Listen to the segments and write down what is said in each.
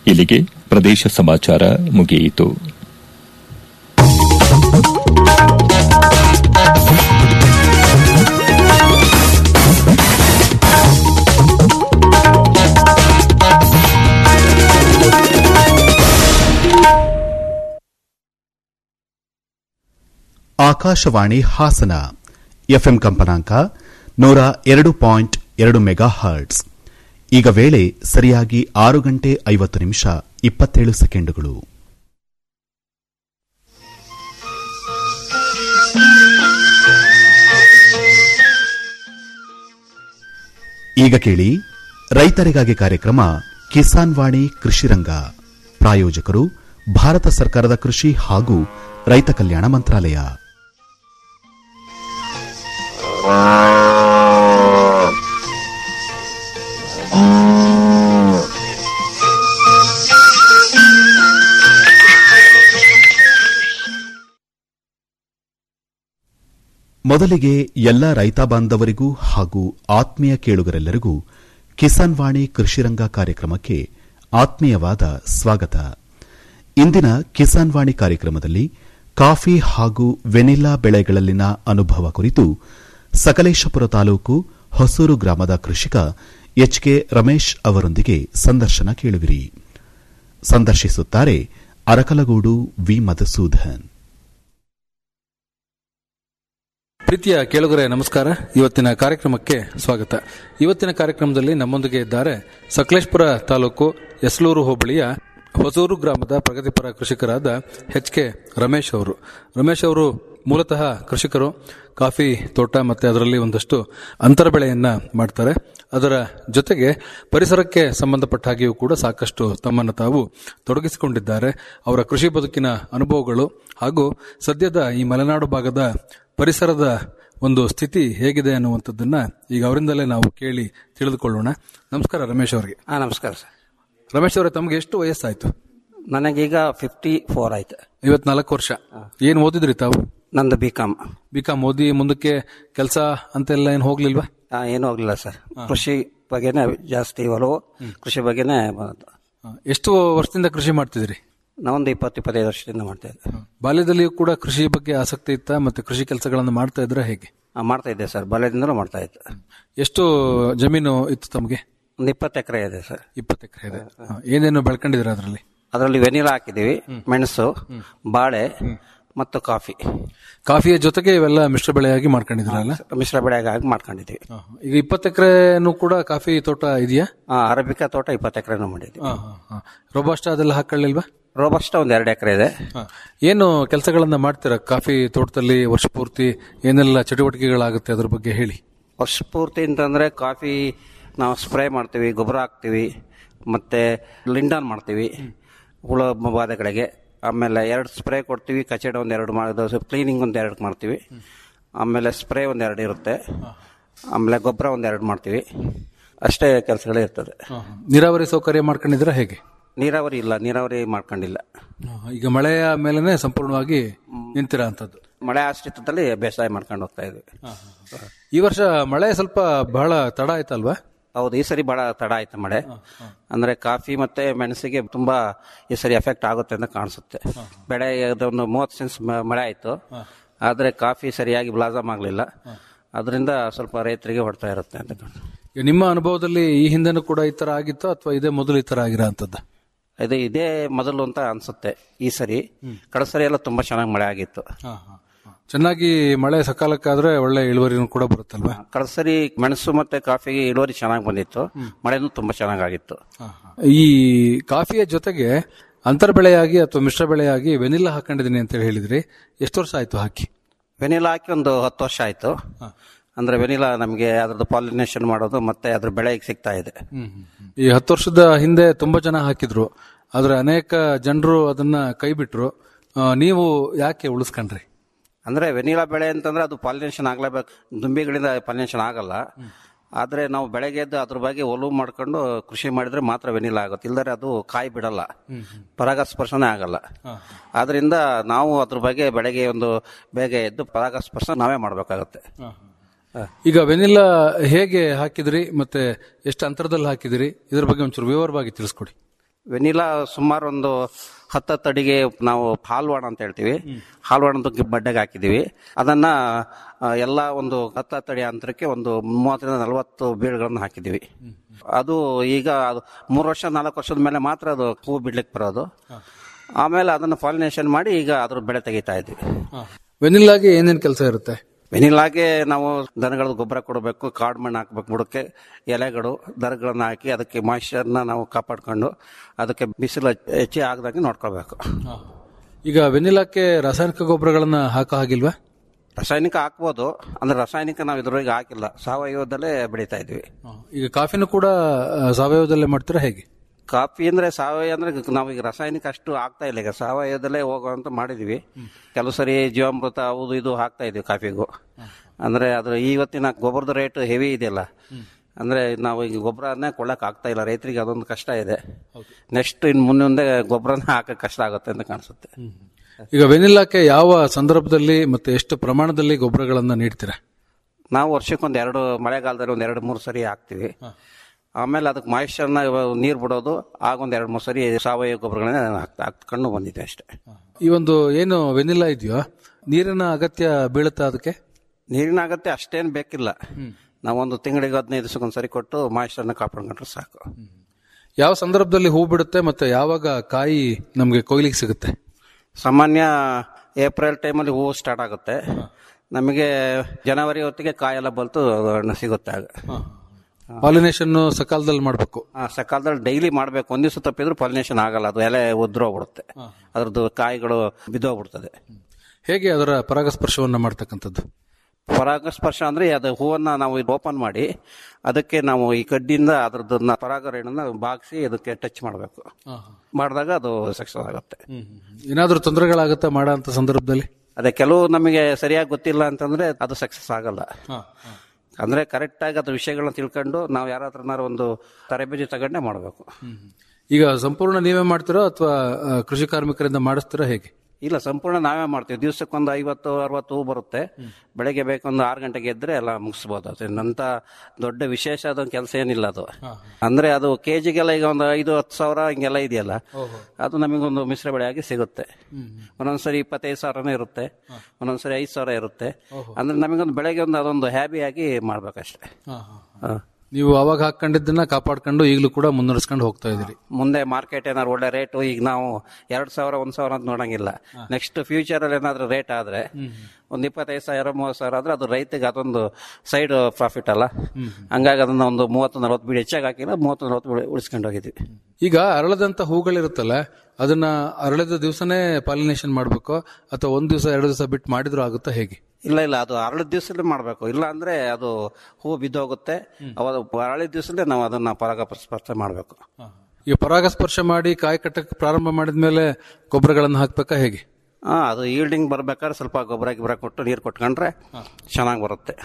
ಇಲ್ಲಿಗೆ ಪ್ರದೇಶ ಸಮಾಚಾರ ಮುಗಿಯಿತು ಆಕಾಶವಾಣಿ ಹಾಸನ ಎಫ್ಎಂ ಕಂಪನಾಂಕ ನೂರ ಎರಡು ಪಾಯಿಂಟ್ ಎರಡು ಮೆಗಾ ಹರ್ಟ್ಸ್ ಈಗ ವೇಳೆ ಸರಿಯಾಗಿ ಆರು ಗಂಟೆ ಐವತ್ತು ನಿಮಿಷ ಇಪ್ಪತ್ತೇಳು ಸೆಕೆಂಡುಗಳು ಈಗ ಕೇಳಿ ರೈತರಿಗಾಗಿ ಕಾರ್ಯಕ್ರಮ ಕಿಸಾನ್ ವಾಣಿ ಕೃಷಿರಂಗ ಪ್ರಾಯೋಜಕರು ಭಾರತ ಸರ್ಕಾರದ ಕೃಷಿ ಹಾಗೂ ರೈತ ಕಲ್ಯಾಣ ಮಂತ್ರಾಲಯ ಮೊದಲಿಗೆ ಎಲ್ಲ ರೈತ ಬಾಂಧವರಿಗೂ ಹಾಗೂ ಆತ್ಮೀಯ ಕೇಳುಗರೆಲ್ಲರಿಗೂ ಕಿಸಾನ್ ವಾಣಿ ಕೃಷಿರಂಗ ಕಾರ್ಯಕ್ರಮಕ್ಕೆ ಆತ್ಮೀಯವಾದ ಸ್ವಾಗತ ಇಂದಿನ ಕಿಸಾನ್ ವಾಣಿ ಕಾರ್ಯಕ್ರಮದಲ್ಲಿ ಕಾಫಿ ಹಾಗೂ ವೆನಿಲ್ಲಾ ಬೆಳೆಗಳಲ್ಲಿನ ಅನುಭವ ಕುರಿತು ಸಕಲೇಶಪುರ ತಾಲೂಕು ಹೊಸೂರು ಗ್ರಾಮದ ಕೃಷಿಕ ಎಚ್ಕೆ ರಮೇಶ್ ಅವರೊಂದಿಗೆ ಸಂದರ್ಶನ ಕೇಳುವಿರಿ ಸಂದರ್ಶಿಸುತ್ತಾರೆ ಅರಕಲಗೂಡು ವಿ ಮಧುಸೂದನ್ ಪ್ರೀತಿಯ ಕೇಳುಗರೆ ನಮಸ್ಕಾರ ಇವತ್ತಿನ ಕಾರ್ಯಕ್ರಮಕ್ಕೆ ಸ್ವಾಗತ ಇವತ್ತಿನ ಕಾರ್ಯಕ್ರಮದಲ್ಲಿ ನಮ್ಮೊಂದಿಗೆ ಇದ್ದಾರೆ ಸಕಲೇಶ್ಪುರ ತಾಲೂಕು ಯಸ್ಲೂರು ಹೋಬಳಿಯ ಹೊಸೂರು ಗ್ರಾಮದ ಪ್ರಗತಿಪರ ಕೃಷಿಕರಾದ ಎಚ್ ಕೆ ರಮೇಶ್ ಅವರು ರಮೇಶ್ ಅವರು ಮೂಲತಃ ಕೃಷಿಕರು ಕಾಫಿ ತೋಟ ಮತ್ತೆ ಅದರಲ್ಲಿ ಒಂದಷ್ಟು ಅಂತರ ಬೆಳೆಯನ್ನ ಮಾಡ್ತಾರೆ ಅದರ ಜೊತೆಗೆ ಪರಿಸರಕ್ಕೆ ಸಂಬಂಧಪಟ್ಟ ಹಾಗೆಯೂ ಕೂಡ ಸಾಕಷ್ಟು ತಮ್ಮನ್ನು ತಾವು ತೊಡಗಿಸಿಕೊಂಡಿದ್ದಾರೆ ಅವರ ಕೃಷಿ ಬದುಕಿನ ಅನುಭವಗಳು ಹಾಗೂ ಸದ್ಯದ ಈ ಮಲೆನಾಡು ಭಾಗದ ಪರಿಸರದ ಒಂದು ಸ್ಥಿತಿ ಹೇಗಿದೆ ಅನ್ನುವಂಥದ್ದನ್ನ ಈಗ ಅವರಿಂದಲೇ ನಾವು ಕೇಳಿ ತಿಳಿದುಕೊಳ್ಳೋಣ ನಮಸ್ಕಾರ ರಮೇಶ್ ಅವರಿಗೆ ಹಾಂ ನಮಸ್ಕಾರ ಸರ್ ರಮೇಶ್ ಅವರೇ ತಮಗೆ ಎಷ್ಟು ವಯಸ್ಸಾಯ್ತು ನನಗೀಗ ಫಿಫ್ಟಿ ಫೋರ್ ಆಯ್ತು ಐವತ್ನಾಲ್ಕು ವರ್ಷ ಏನ್ ಓದಿದ್ರಿ ತಾವು ನಂದು ಬಿ ಕಾಮ್ ಬಿಕಾಂ ಓದಿ ಮುಂದಕ್ಕೆ ಕೆಲಸ ಅಂತೆಲ್ಲ ಏನು ಹೋಗ್ಲಿಲ್ವಾ ಏನೂ ಹೋಗ್ಲಿಲ್ಲ ಸರ್ ಕೃಷಿ ಬಗ್ಗೆನೇ ಜಾಸ್ತಿ ಒಲವು ಕೃಷಿ ಬಗ್ಗೆನೇ ಬಂದದ್ದು ಆ, ಎಷ್ಟು ವರ್ಷದಿಂದ ಕೃಷಿ ಮಾಡ್ತಿದ್ರಿ ನಾವೊಂದು ಇಪ್ಪತ್ತು ಇಪ್ಪತ್ತೈದು ವರ್ಷದಿಂದ ಮಾಡ್ತಾ ಇದ್ದೆ ಬಾಲ್ಯದಲ್ಲಿಯೂ ಕೂಡ ಕೃಷಿ ಬಗ್ಗೆ ಆಸಕ್ತಿ ಇತ್ತ ಮತ್ತೆ ಕೃಷಿ ಕೆಲಸಗಳನ್ನು ಮಾಡ್ತಾ ಇದ್ರೆ ಹೇಗೆ ಆ, ಮಾಡ್ತಾ ಇದ್ದೆ ಸರ್ ಬಾಲ್ಯದಿಂದಲೂ ಮಾಡ್ತಾ ಇದ್ದೆ ಎಷ್ಟು ಜಮೀನು ಇತ್ತು ತಮಗೆ ಒಂದು ಇಪ್ಪತ್ತು ಎಕರೆ ಇದೆ ಸರ್ ಇಪ್ಪತ್ತು ಎಕರೆ ಇದೆ ಆ, ಏನೇನು ಬೆಳ್ಕೊಂಡಿದ್ರ ಅದರಲ್ಲಿ ಅದರಲ್ಲಿ ವೆನಿಲಾ ಹಾಕಿದ್ದೀವಿ ಮೆಣಸು ಬಾಳೆ ಮತ್ತು ಕಾಫಿ ಕಾಫಿಯ ಜೊತೆಗೆ ಇವೆಲ್ಲ ಮಿಶ್ರ ಬೆಳೆಯಾಗಿ ಮಾಡ್ಕೊಂಡಿದ್ರಲ್ಲ ಮಿಶ್ರ ಬೆಳೆಯಾಗಿ ಹಾಕಿ ಮಾಡ್ಕೊಂಡಿದ್ದೀವಿ ಈಗ ಇಪ್ಪತ್ತು ಎಕರೆನೂ ಕೂಡ ಕಾಫಿ ತೋಟ ಇದೆಯಾ ಆ, ಅರಬಿಕಾ ತೋಟ ಇಪ್ಪತ್ತು ಎಕರೆನೂ ಮಾಡಿದ್ದೀವಿ ರೋಬಾಸ್ಟ ಅದೆಲ್ಲ ಹಾಕೊಳ್ಳಿಲ್ವಾ ರೋಬಸ್ಟ ಒಂದು ಎರಡು ಎಕರೆ ಇದೆ ಏನು ಕೆಲಸಗಳನ್ನ ಮಾಡ್ತೀರಾ ಕಾಫಿ ತೋಟದಲ್ಲಿ ವರ್ಷ ಪೂರ್ತಿ ಏನೆಲ್ಲ ಚಟುವಟಿಕೆಗಳಾಗುತ್ತೆ ಅದ್ರ ಬಗ್ಗೆ ಹೇಳಿ ವರ್ಷ ಪೂರ್ತಿ ಅಂತಂದರೆ ಕಾಫಿ ನಾವು ಸ್ಪ್ರೇ ಮಾಡ್ತೀವಿ ಗೊಬ್ಬರ ಹಾಕ್ತೀವಿ ಮತ್ತು ಲಿಂಡಾನ್ ಮಾಡ್ತೀವಿ ಹುಳ ಬಾಧೆಗಳಿಗೆ ಆಮೇಲೆ ಎರಡು ಸ್ಪ್ರೇ ಕೊಡ್ತೀವಿ ಕಚಡ ಒಂದು ಎರಡು ಮಾಡೋದು ಕ್ಲೀನಿಂಗ್ ಒಂದು ಎರಡು ಮಾಡ್ತೀವಿ ಆಮೇಲೆ ಸ್ಪ್ರೇ ಒಂದು ಎರಡು ಇರುತ್ತೆ ಆಮೇಲೆ ಗೊಬ್ಬರ ಒಂದು ಎರಡು ಮಾಡ್ತೀವಿ ಅಷ್ಟೇ ಕೆಲಸಗಳೇ ಇರ್ತದೆ ನೀರಾವರಿ ಸೌಕರ್ಯ ಮಾಡ್ಕೊಂಡಿದ್ರ ಹೇಗೆ ನೀರಾವರಿ ಇಲ್ಲ ನೀರಾವರಿ ಮಾಡ್ಕೊಂಡಿಲ್ಲ ಈಗ ಮಳೆಯ ಮೇಲೆನೆ ಸಂಪೂರ್ಣವಾಗಿ ನಿಂತಿರ ಅಂತದ್ದು ಮಳೆ ಆಶ್ರಿತದಲ್ಲಿ ಬೇಸಾಯ ಮಾಡ್ಕೊಂಡು ಹೋಗ್ತಾ ಇದ್ವಿ ಈ ವರ್ಷ ಮಳೆ ಸ್ವಲ್ಪ ಬಹಳ ತಡ ಆಯ್ತಲ್ವಾ ಹೌದು ಈ ಸರಿ ಬಹಳ ತಡ ಆಯ್ತು ಮಳೆ ಅಂದ್ರೆ ಕಾಫಿ ಮತ್ತೆ ಮೆಣಸಿಗೆ ತುಂಬಾ ಈ ಸರಿ ಎಫೆಕ್ಟ್ ಆಗುತ್ತೆ ಅಂತ ಕಾಣಿಸುತ್ತೆ ಬೆಳೆ ಒಂದು ಮೂವತ್ತು ಸೆನ್ಸ್ ಮಳೆ ಆಯ್ತು ಆದ್ರೆ ಕಾಫಿ ಸರಿಯಾಗಿ ಬ್ಲಾಸಮ್ ಆಗಲಿಲ್ಲ ಅದರಿಂದ ಸ್ವಲ್ಪ ರೈತರಿಗೆ ಹೊಡ್ತಾ ಇರುತ್ತೆ ಅಂತ ಕಾಣ್- ಈಗ ನಿಮ್ಮ ಅನುಭವದಲ್ಲಿ ಈ ಹಿಂದೆನೂ ಕೂಡ ಈ ತರ ಆಗಿತ್ತು ಅಥವಾ ಇದೇ ಮೊದಲು ಈ ತರ ಆಗಿರೋ ಅಂತದ್ದು ಇದು ಇದೇ ಮೊದಲು ಅಂತ ಅನ್ಸುತ್ತೆ ಈ ಸರಿ ಕಳೆದ ಸರಿ ಎಲ್ಲ ತುಂಬಾ ಚೆನ್ನಾಗಿ ಮಳೆ ಆಗಿತ್ತು ಚೆನ್ನಾಗಿ ಮಳೆ ಸಕಾಲಕ್ಕಾದ್ರೆ ಒಳ್ಳೆ ಇಳುವರಿನೂ ಕೂಡ ಬರುತ್ತಲ್ವಾ ಕಳೆದ ಸರಿ ಮೆಣಸು ಮತ್ತೆ ಕಾಫಿಗೆ ಇಳುವರಿ ಚೆನ್ನಾಗಿ ಬಂದಿತ್ತು ಮಳೆನೂ ತುಂಬಾ ಚೆನ್ನಾಗಾಗಿತ್ತು ಈ ಕಾಫಿಯ ಜೊತೆಗೆ ಅಂತರ ಬೆಳೆಯಾಗಿ ಅಥವಾ ಮಿಶ್ರ ಬೆಳೆಯಾಗಿ ವೆನಿಲ್ಲಾ ಹಾಕೊಂಡಿದ್ದೀನಿ ಅಂತ ಹೇಳಿ ಹೇಳಿದ್ರಿ ಎಷ್ಟು ವರ್ಷ ಆಯ್ತು ಹಾಕಿ ವೆನಿಲಾ ಹಾಕಿ ಒಂದು ಹತ್ತು ವರ್ಷ ಆಯ್ತು ಅಂದ್ರೆ ವೆನಿಲಾ ನಮಗೆ ಅದ್ರದ್ದು ಪಾಲಿನೇಷನ್ ಮಾಡೋದು ಮತ್ತೆ ಅದ್ರ ಬೆಳೆ ಈಗ ಸಿಗ್ತಾ ಇದೆ ಈ ಹತ್ತು ವರ್ಷದ ಹಿಂದೆ ತುಂಬಾ ಜನ ಹಾಕಿದ್ರು ಆದ್ರೆ ಅನೇಕ ಜನರು ಅದನ್ನ ಕೈ ಬಿಟ್ರು ಆ, ನೀವು ಯಾಕೆ ಉಳಿಸ್ಕೊಂಡ್ರಿ ಅಂದ್ರೆ ವೆನಿಲಾ ಬೆಳೆ ಅಂತಂದ್ರೆ ಅದು ಪಾಲಿನೇಷನ್ ಆಗ್ಲೇಬೇಕು ದುಂಬಿಗಳಿಂದ ಪಾಲಿನೇಷನ್ ಆಗಲ್ಲ ಆದ್ರೆ ನಾವು ಬೆಳಗ್ಗೆ ಎದ್ದು ಅದ್ರ ಬಗ್ಗೆ ಒಲವು ಮಾಡ್ಕೊಂಡು ಕೃಷಿ ಮಾಡಿದ್ರೆ ಮಾತ್ರ ವೆನಿಲಾ ಆಗುತ್ತೆ ಇಲ್ದರೆ ಅದು ಕಾಯಿ ಬಿಡಲ್ಲ ಪರಾಗಸ್ಪರ್ಶನೇ ಆಗಲ್ಲ ಆದ್ರಿಂದ ನಾವು ಅದ್ರ ಬಗ್ಗೆ ಬೆಳಗ್ಗೆ ಒಂದು ಬೇಗ ಎದ್ದು ಪರಾಗಸ್ಪರ್ಶ ನಾವೇ ಮಾಡಬೇಕಾಗತ್ತೆ ಈಗ ವೆನಿಲ್ಲಾ ಹೇಗೆ ಹಾಕಿದ್ರಿ ಮತ್ತೆ ಎಷ್ಟು ಅಂತರದಲ್ಲಿ ಹಾಕಿದಿರಿ ಇದ್ರ ಬಗ್ಗೆ ಒಂಚೂರು ವಿವರವಾಗಿ ತಿಳಿಸ್ಕೊಡಿ ವೆನಿಲಾ ಸುಮಾರು ಒಂದು ಹತ್ತತ್ತು ಅಡಿಗೆ ನಾವು ಹಾಲ್ವಾಣ ಅಂತ ಹೇಳ್ತೀವಿ ಹಾಲ್ವಾಣದ ಬಡ್ಡೆಗೆ ಹಾಕಿದ್ದೀವಿ ಅದನ್ನ ಆ, ಎಲ್ಲ ಒಂದು ಹತ್ತತ್ತು ಅಡಿ ಅಂತರಕ್ಕೆ ಒಂದು ಮೂವತ್ತರಿಂದ ನಲವತ್ತು ಬೀಳುಗಳನ್ನು ಹಾಕಿದ್ದೀವಿ ಅದು ಈಗ ಅದು ಮೂರು ವರ್ಷ ನಾಲ್ಕು ವರ್ಷದ ಮೇಲೆ ಮಾತ್ರ ಅದು ಹೂವು ಬಿಡ್ಲಿಕ್ಕೆ ಬರೋದು ಆಮೇಲೆ ಅದನ್ನು ಪಾಲಿನೇಷನ್ ಮಾಡಿ ಈಗ ಅದ್ರ ಬೆಳೆ ತೆಗಿತಾ ಇದ್ವಿ ವೆನಿಲ್ಲಾಗೆ ಏನೇನ್ ಕೆಲಸ ಇರುತ್ತೆ ವೆನಿಲಾಗೆ ನಾವು ದನಗಳದ್ದು ಗೊಬ್ಬರ ಕೊಡಬೇಕು ಕಾಡು ಮಣ್ಣು ಹಾಕ್ಬೇಕು ಬುಡಕ್ಕೆ ಎಲೆಗಳು ದರಗಳನ್ನ ಹಾಕಿ ಅದಕ್ಕೆ ಮಾಯಿಶ್ಚರ್ನ ನಾವು ಕಾಪಾಡ್ಕೊಂಡು ಅದಕ್ಕೆ ಬಿಸಿಲು ಹೆಚ್ಚಿ ಆಗದಂಗೆ ನೋಡ್ಕೋಬೇಕು ಈಗ ವೆನಿಲಾಕ್ಕೆ ರಾಸಾಯನಿಕ ಗೊಬ್ಬರಗಳನ್ನ ಹಾಕೋ ಹಾಗಿಲ್ವಾ ರಾಸಾಯನಿಕ ಹಾಕ್ಬೋದು ಅಂದ್ರೆ ರಾಸಾಯನಿಕ ನಾವು ಇದ್ರೊಳಗೆ ಹಾಕಿಲ್ಲ ಸಾವಯವದಲ್ಲೇ ಬೆಳೀತಾ ಇದ್ವಿ ಈಗ ಕಾಫಿನೂ ಕೂಡ ಆ, ಸಾವಯವದಲ್ಲೇ ಮಾಡ್ತೀರಾ ಹೇಗೆ ಕಾಫಿ ಅಂದ್ರೆ ಸಾವಯವ ಅಂದ್ರೆ ನಾವೀಗ ರಾಸಾಯನಿಕ ಅಷ್ಟು ಆಗ್ತಾ ಇಲ್ಲ ಈಗ ಸಾವಯವದಲ್ಲೇ ಹೋಗುವಂತ ಮಾಡಿದೀವಿ ಕೆಲವು ಸರಿ ಜೀವಾಮೃತ ಅದು ಇದು ಹಾಕ್ತಾ ಇದೀವಿ ಕಾಫಿಗೂ ಅಂದ್ರೆ ಅದ್ರ ಇವತ್ತಿನ ಗೊಬ್ಬರದ ರೇಟ್ ಹೆವಿ ಇದೆಯಲ್ಲ ಅಂದ್ರೆ ನಾವು ಈಗ ಗೊಬ್ಬರನೇ ಕೊಳ್ಳಕ್ ಆಗ್ತಾ ಇಲ್ಲ ರೈತರಿಗೆ ಅದೊಂದು ಕಷ್ಟ ಇದೆ ನೆಕ್ಸ್ಟ್ ಇನ್ ಮುಂದೆ ಮುಂದೆ ಗೊಬ್ಬರನ ಹಾಕಕ್ ಕಷ್ಟ ಆಗುತ್ತೆ ಅಂತ ಕಾಣಿಸುತ್ತೆ ಈಗ ವೆನಿಲಾಕ್ಕೆ ಯಾವ ಸಂದರ್ಭದಲ್ಲಿ ಮತ್ತೆ ಎಷ್ಟು ಪ್ರಮಾಣದಲ್ಲಿ ಗೊಬ್ಬರಗಳನ್ನ ನೀಡ್ತೀರಾ ನಾವು ವರ್ಷಕ್ಕೊಂದು ಎರಡು ಮಳೆಗಾಲದಲ್ಲಿ ಒಂದ್ ಎರಡು ಮೂರು ಸರಿ ಹಾಕ್ತಿವಿ ಆಮೇಲೆ ಅದಕ್ಕೆ ಮಾಯಿಶ್ಚರ್ನ ನೀರು ಬಿಡೋದು ಆಗ ಒಂದ್ ಎರಡು ಮೂರು ಸರಿ ಸಾವಯವ ಗೊಬ್ಬರಗಳನ್ನ ಹಾಕ್ತಾ ಹಾಕ್ಕೊಂಡು ಬಂದಿದೆ ಅಷ್ಟೇ ಈ ಒಂದು ಏನು ವೆನಿಲಾ ಇದೆಯೋ ನೀರಿನ ಅಗತ್ಯ ಬೀಳುತ್ತಾ ಅದಕ್ಕೆ ನೀರಿನ ಅಗತ್ಯ ಅಷ್ಟೇನು ಬೇಕಿಲ್ಲ ನಾವೊಂದು ತಿಂಗಳಿಗೆ ಹದಿನೈದು ದಿವಸಕ್ಕೊಂದು ಸರಿ ಕೊಟ್ಟು ಮಾಯಿಶ್ಚರ್ನ ಕಾಪಾಡ್ಕೊಂಡ್ರೆ ಸಾಕು ಯಾವ ಸಂದರ್ಭದಲ್ಲಿ ಹೂ ಬಿಡುತ್ತೆ ಮತ್ತೆ ಯಾವಾಗ ಕಾಯಿ ನಮಗೆ ಕೊಯ್ಲಿಗೆ ಸಿಗುತ್ತೆ ಸಾಮಾನ್ಯ ಏಪ್ರಿಲ್ ಟೈಮಲ್ಲಿ ಹೂವು ಸ್ಟಾರ್ಟ್ ಆಗುತ್ತೆ ನಮಗೆ ಜನವರಿ ಹೊತ್ತಿಗೆ ಕಾಯೆಲ್ಲ ಬಲ್ತು ಹಣ್ಣು ಸಿಗುತ್ತೆ ಆಗ ಪಾಲಿನೇಷನ್ ಸಕಾಲದಲ್ಲಿ ಮಾಡಬೇಕು ಆ ಸಕಾಲದಲ್ಲಿ ಡೈಲಿ ಮಾಡಬೇಕು ಒಂದ್ ದಿವಸ ತಪ್ಪಿದ್ರು ಪಾಲಿನೇಷನ್ ಆಗಲ್ಲ ಅದು ಎಲೆ ಉದ್ರೋಗ್ಬಿಡುತ್ತೆ ಅದ್ರದ್ದು ಕಾಯಿಗಳು ಬಿದ್ದೋಗ್ಬಿಡ್ತದೆ ಹೇಗೆ ಅದರ ಪರಾಗಸ್ಪರ್ಶವನ್ನ ಮಾಡ್ತಕ್ಕಂಥದ್ದು ಪರಾಗಸ್ಪರ್ಶ ಅಂದ್ರೆ ಅದು ಹೂವನ್ನ ನಾವು ಓಪನ್ ಮಾಡಿ ಅದಕ್ಕೆ ನಾವು ಈ ಕಡ್ಡಿಯಿಂದ ಅದ್ರದ್ದನ್ನ ಪರಾಗರೇಣನ್ನ ಬಾಗಿಸಿ ಅದಕ್ಕೆ ಟಚ್ ಮಾಡಬೇಕು ಮಾಡಿದಾಗ ಅದು ಸಕ್ಸಸ್ ಆಗುತ್ತೆ ಏನಾದ್ರೂ ತೊಂದರೆಗಳಾಗುತ್ತಾ ಮಾಡೋ ಅಂತ ಸಂದರ್ಭದಲ್ಲಿ ಅದೇ ಕೆಲವು ನಮಗೆ ಸರಿಯಾಗಿ ಗೊತ್ತಿಲ್ಲ ಅಂತಂದ್ರೆ ಅದು ಸಕ್ಸಸ್ ಆಗಲ್ಲ ಅಂದ್ರೆ ಕರೆಕ್ಟ್ ಆಗಿ ಅದ್ರ ವಿಷಯಗಳನ್ನ ತಿಳ್ಕೊಂಡು ನಾವು ಯಾರ ಹತ್ರನಾರು ಒಂದು ತರಬೇತಿ ತಗೊಂಡೇ ಮಾಡಬೇಕು ಈಗ ಸಂಪೂರ್ಣ ನೀವೇ ಮಾಡ್ತೀರೋ ಅಥವಾ ಕೃಷಿ ಕಾರ್ಮಿಕರಿಂದ ಮಾಡಿಸ್ತೀರಾ ಹೇಗೆ ಇಲ್ಲ ಸಂಪೂರ್ಣ ನಾವೇ ಮಾಡ್ತೀವಿ ದಿವಸಕ್ಕೊಂದು ಐವತ್ತು ಅರವತ್ತು ಹೂ ಬರುತ್ತೆ ಬೆಳಗ್ಗೆ ಬೇಕೊಂದು ಆರು ಗಂಟೆಗೆ ಎದ್ರೆ ಎಲ್ಲ ಮುಗಿಸ್ಬೋದು ಅದಂತ ದೊಡ್ಡ ವಿಶೇಷ ಅದೊಂದು ಕೆಲಸ ಏನಿಲ್ಲ ಅದು ಅಂದ್ರೆ ಅದು ಕೆಜಿಗೆಲ್ಲ ಈಗ ಒಂದು ಐದು ಹತ್ತು ಸಾವಿರ ಹಿಂಗೆಲ್ಲ ಇದೆಯಲ್ಲ ಅದು ನಮಗೊಂದು ಮಿಶ್ರ ಬೆಳೆಯಾಗಿ ಸಿಗುತ್ತೆ ಒಂದೊಂದ್ಸರಿ ಇಪ್ಪತ್ತೈದು ಸಾವಿರನೇ ಇರುತ್ತೆ ಒಂದೊಂದ್ಸರಿ ಐದು ಸಾವಿರ ಇರುತ್ತೆ ಅಂದ್ರೆ ನಮಗೊಂದು ಬೆಳಗ್ಗೆ ಒಂದು ಅದೊಂದು ಹ್ಯಾಬಿ ಆಗಿ ಮಾಡ್ಬೇಕಷ್ಟೇ ಹ. ನೀವು ಅವಾಗ ಹಾಕೊಂಡಿದ್ದನ್ನ ಕಾಪಾಡ್ಕೊಂಡು ಈಗಲೂ ಕೂಡ ಮುನ್ನಡೆಸ್ಕೊಂಡು ಹೋಗ್ತಾ ಇದ್ದೀರಿ ಮುಂದೆ ಮಾರ್ಕೆಟ್ ಏನಾದ್ರು ಒಳ್ಳೆ ರೇಟು ಈಗ ನಾವು ಎರಡ್ ಸಾವಿರ ಒಂದ್ ಸಾವಿರ ಅಂತ ನೋಡಂಗಿಲ್ಲ ನೆಕ್ಸ್ಟ್ ಫ್ಯೂಚರ್ ಅಲ್ಲಿ ಏನಾದ್ರು ರೇಟ್ ಆದ್ರೆ ಒಂದ್ ಇಪ್ಪತ್ತೈದು ಸಾವಿರ ಮೂವತ್ತು ಸಾವಿರ ಆದ್ರೆ ಅದು ರೈತಗೆ ಅದೊಂದು ಸೈಡ್ ಪ್ರಾಫಿಟ್ ಅಲ್ಲ ಹಂಗಾಗಿ ಅದನ್ನ ಒಂದು ಮೂವತ್ತು ನಲವತ್ತು ಬೀಡಿ ಹೆಚ್ಚಾಗಿ ಹಾಕಿಲ್ಲ ಮೂವತ್ತು ನಲವತ್ತು ಬೀಡಿ ಉಳಿಸ್ಕೊಂಡು ಹೋಗಿದ್ವಿ ಈಗ ಅರಳದಂತ ಹೂಗಳಿರುತ್ತಲ್ಲ ಅದನ್ನ ಅರಳಿದ ದಿವಸನೇ ಪಾಲಿನೇಷನ್ ಮಾಡಬೇಕು ಅಥವಾ ಒಂದ್ ದಿವಸ ಎರಡು ದಿವಸ ಬಿಟ್ಟು ಮಾಡಿದ್ರು ಆಗುತ್ತಾ ಹೇಗೆ ಇಲ್ಲ ಇಲ್ಲ ಅದು ಅರಳಿದ ದಿವಸದಲ್ಲಿ ಮಾಡಬೇಕು ಇಲ್ಲ ಅಂದ್ರೆ ಅದು ಹೂ ಬಿದ್ದೋಗುತ್ತೆ ಅವಾಗ ಅರಳಿದ ದಿವಸದಲ್ಲೇ ನಾವು ಅದನ್ನ ಪರಾಗಸ್ಪರ್ಶ ಮಾಡಬೇಕು ಈಗ ಪರಾಗಸ್ಪರ್ಶ ಮಾಡಿ ಕಾಯಿ ಕಟ್ಟಕ್ಕೆ ಪ್ರಾರಂಭ ಮಾಡಿದ್ಮೇಲೆ ಗೊಬ್ಬರಗಳನ್ನು ಹಾಕ್ಬೇಕಾ ಹೇಗೆ ಹಾ ಅದು ಈಲ್ಡಿಂಗ್ ಬರ್ಬೇಕಾದ್ರೆ ಸ್ವಲ್ಪ ಗೊಬ್ಬರ ಗಿಬ್ಬರ ಕೊಟ್ಟು ನೀರು ಕೊಟ್ಕೊಂಡ್ರೆ ಚೆನ್ನಾಗಿ ಬರುತ್ತೆ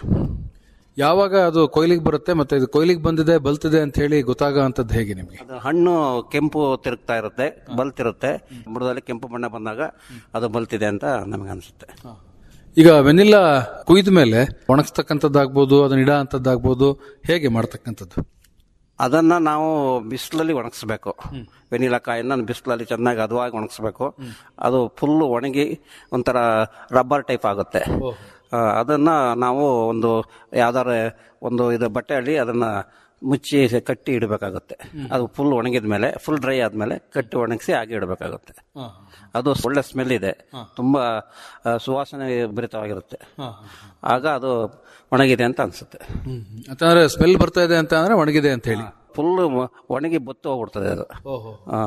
ಯಾವಾಗ ಅದು ಕೊಯ್ಲಿಗೆ ಬರುತ್ತೆ ಮತ್ತೆ ಇದು ಕೊಯ್ಲಿಗೆ ಬಂದಿದೆ ಬಲ್ತಿದೆ ಅಂತ ಹೇಳಿ ಗೊತ್ತಾಗೋ ಅಂತದ್ದು ಹೇಗೆ ನಿಮಗೆ ಅದು ಹಣ್ಣು ಕೆಂಪು ತಿರುಗ್ತಾ ಇರುತ್ತೆ ಬಲ್ತಿರುತ್ತೆ ಬುಡದಲ್ಲಿ ಕೆಂಪು ಬಣ್ಣ ಬಂದಾಗ ಅದು ಬಲ್ತಿದೆ ಅಂತ ನಮಗೆ ಅನ್ಸುತ್ತೆ ಈಗ ವೆನಿಲ್ಲಾ ಕುಯ್ದ ಮೇಲೆ ಒಣಗಿಸ್ತಕ್ಕಂಥದ್ದಾಗ್ಬೋದು ಅದನ್ನ ಇಡ ಅಂತದ್ದಾಗ್ಬೋದು ಹೇಗೆ ಮಾಡ್ತಕ್ಕಂಥದ್ದು ಅದನ್ನ ನಾವು ಬಿಸಿಲಲ್ಲಿ ಒಣಗಿಸ್ಬೇಕು ವೆನಿಲಾ ಕಾಯಿನ ಬಿಸಿಲಲ್ಲಿ ಚೆನ್ನಾಗಿ ಹದವಾಗಿ ಒಣಗಿಸ್ಬೇಕು ಅದು ಫುಲ್ ಒಣಗಿ ಒಂಥರ ರಬ್ಬರ್ ಟೈಪ್ ಆಗುತ್ತೆ ಆ, ಅದನ್ನ ನಾವು ಒಂದು ಯಾವ್ದಾರ ಒಂದು ಇದು ಬಟ್ಟೆಯಲ್ಲಿ ಅದನ್ನ ಮುಚ್ಚಿ ಕಟ್ಟಿ ಇಡಬೇಕಾಗುತ್ತೆ ಅದು ಫುಲ್ ಒಣಗಿದ ಮೇಲೆ ಫುಲ್ ಡ್ರೈ ಆದ್ಮೇಲೆ ಕಟ್ಟಿ ಒಣಗಿಸಿ ಹಾಗೆ ಇಡಬೇಕಾಗುತ್ತೆ ಅದು ಒಳ್ಳೆ ಸ್ಮೆಲ್ ಇದೆ ತುಂಬಾ ಆ, ಸುವಾಸನೆ ಭರಿತವಾಗಿರುತ್ತೆ ಆಗ ಅದು ಒಣಗಿದೆ ಅಂತ ಅನ್ಸುತ್ತೆ ಅಂತಂದ್ರೆ ಸ್ಮೆಲ್ ಬರ್ತಾ ಇದೆ ಅಂತ ಅಂದ್ರೆ ಒಣಗಿದೆ ಅಂತ ಹೇಳಿ ಫುಲ್ ಒಣಗಿ ಬತ್ತು ಹೋಗ್ಬಿಡ್ತದೆ ಅದು ಆ.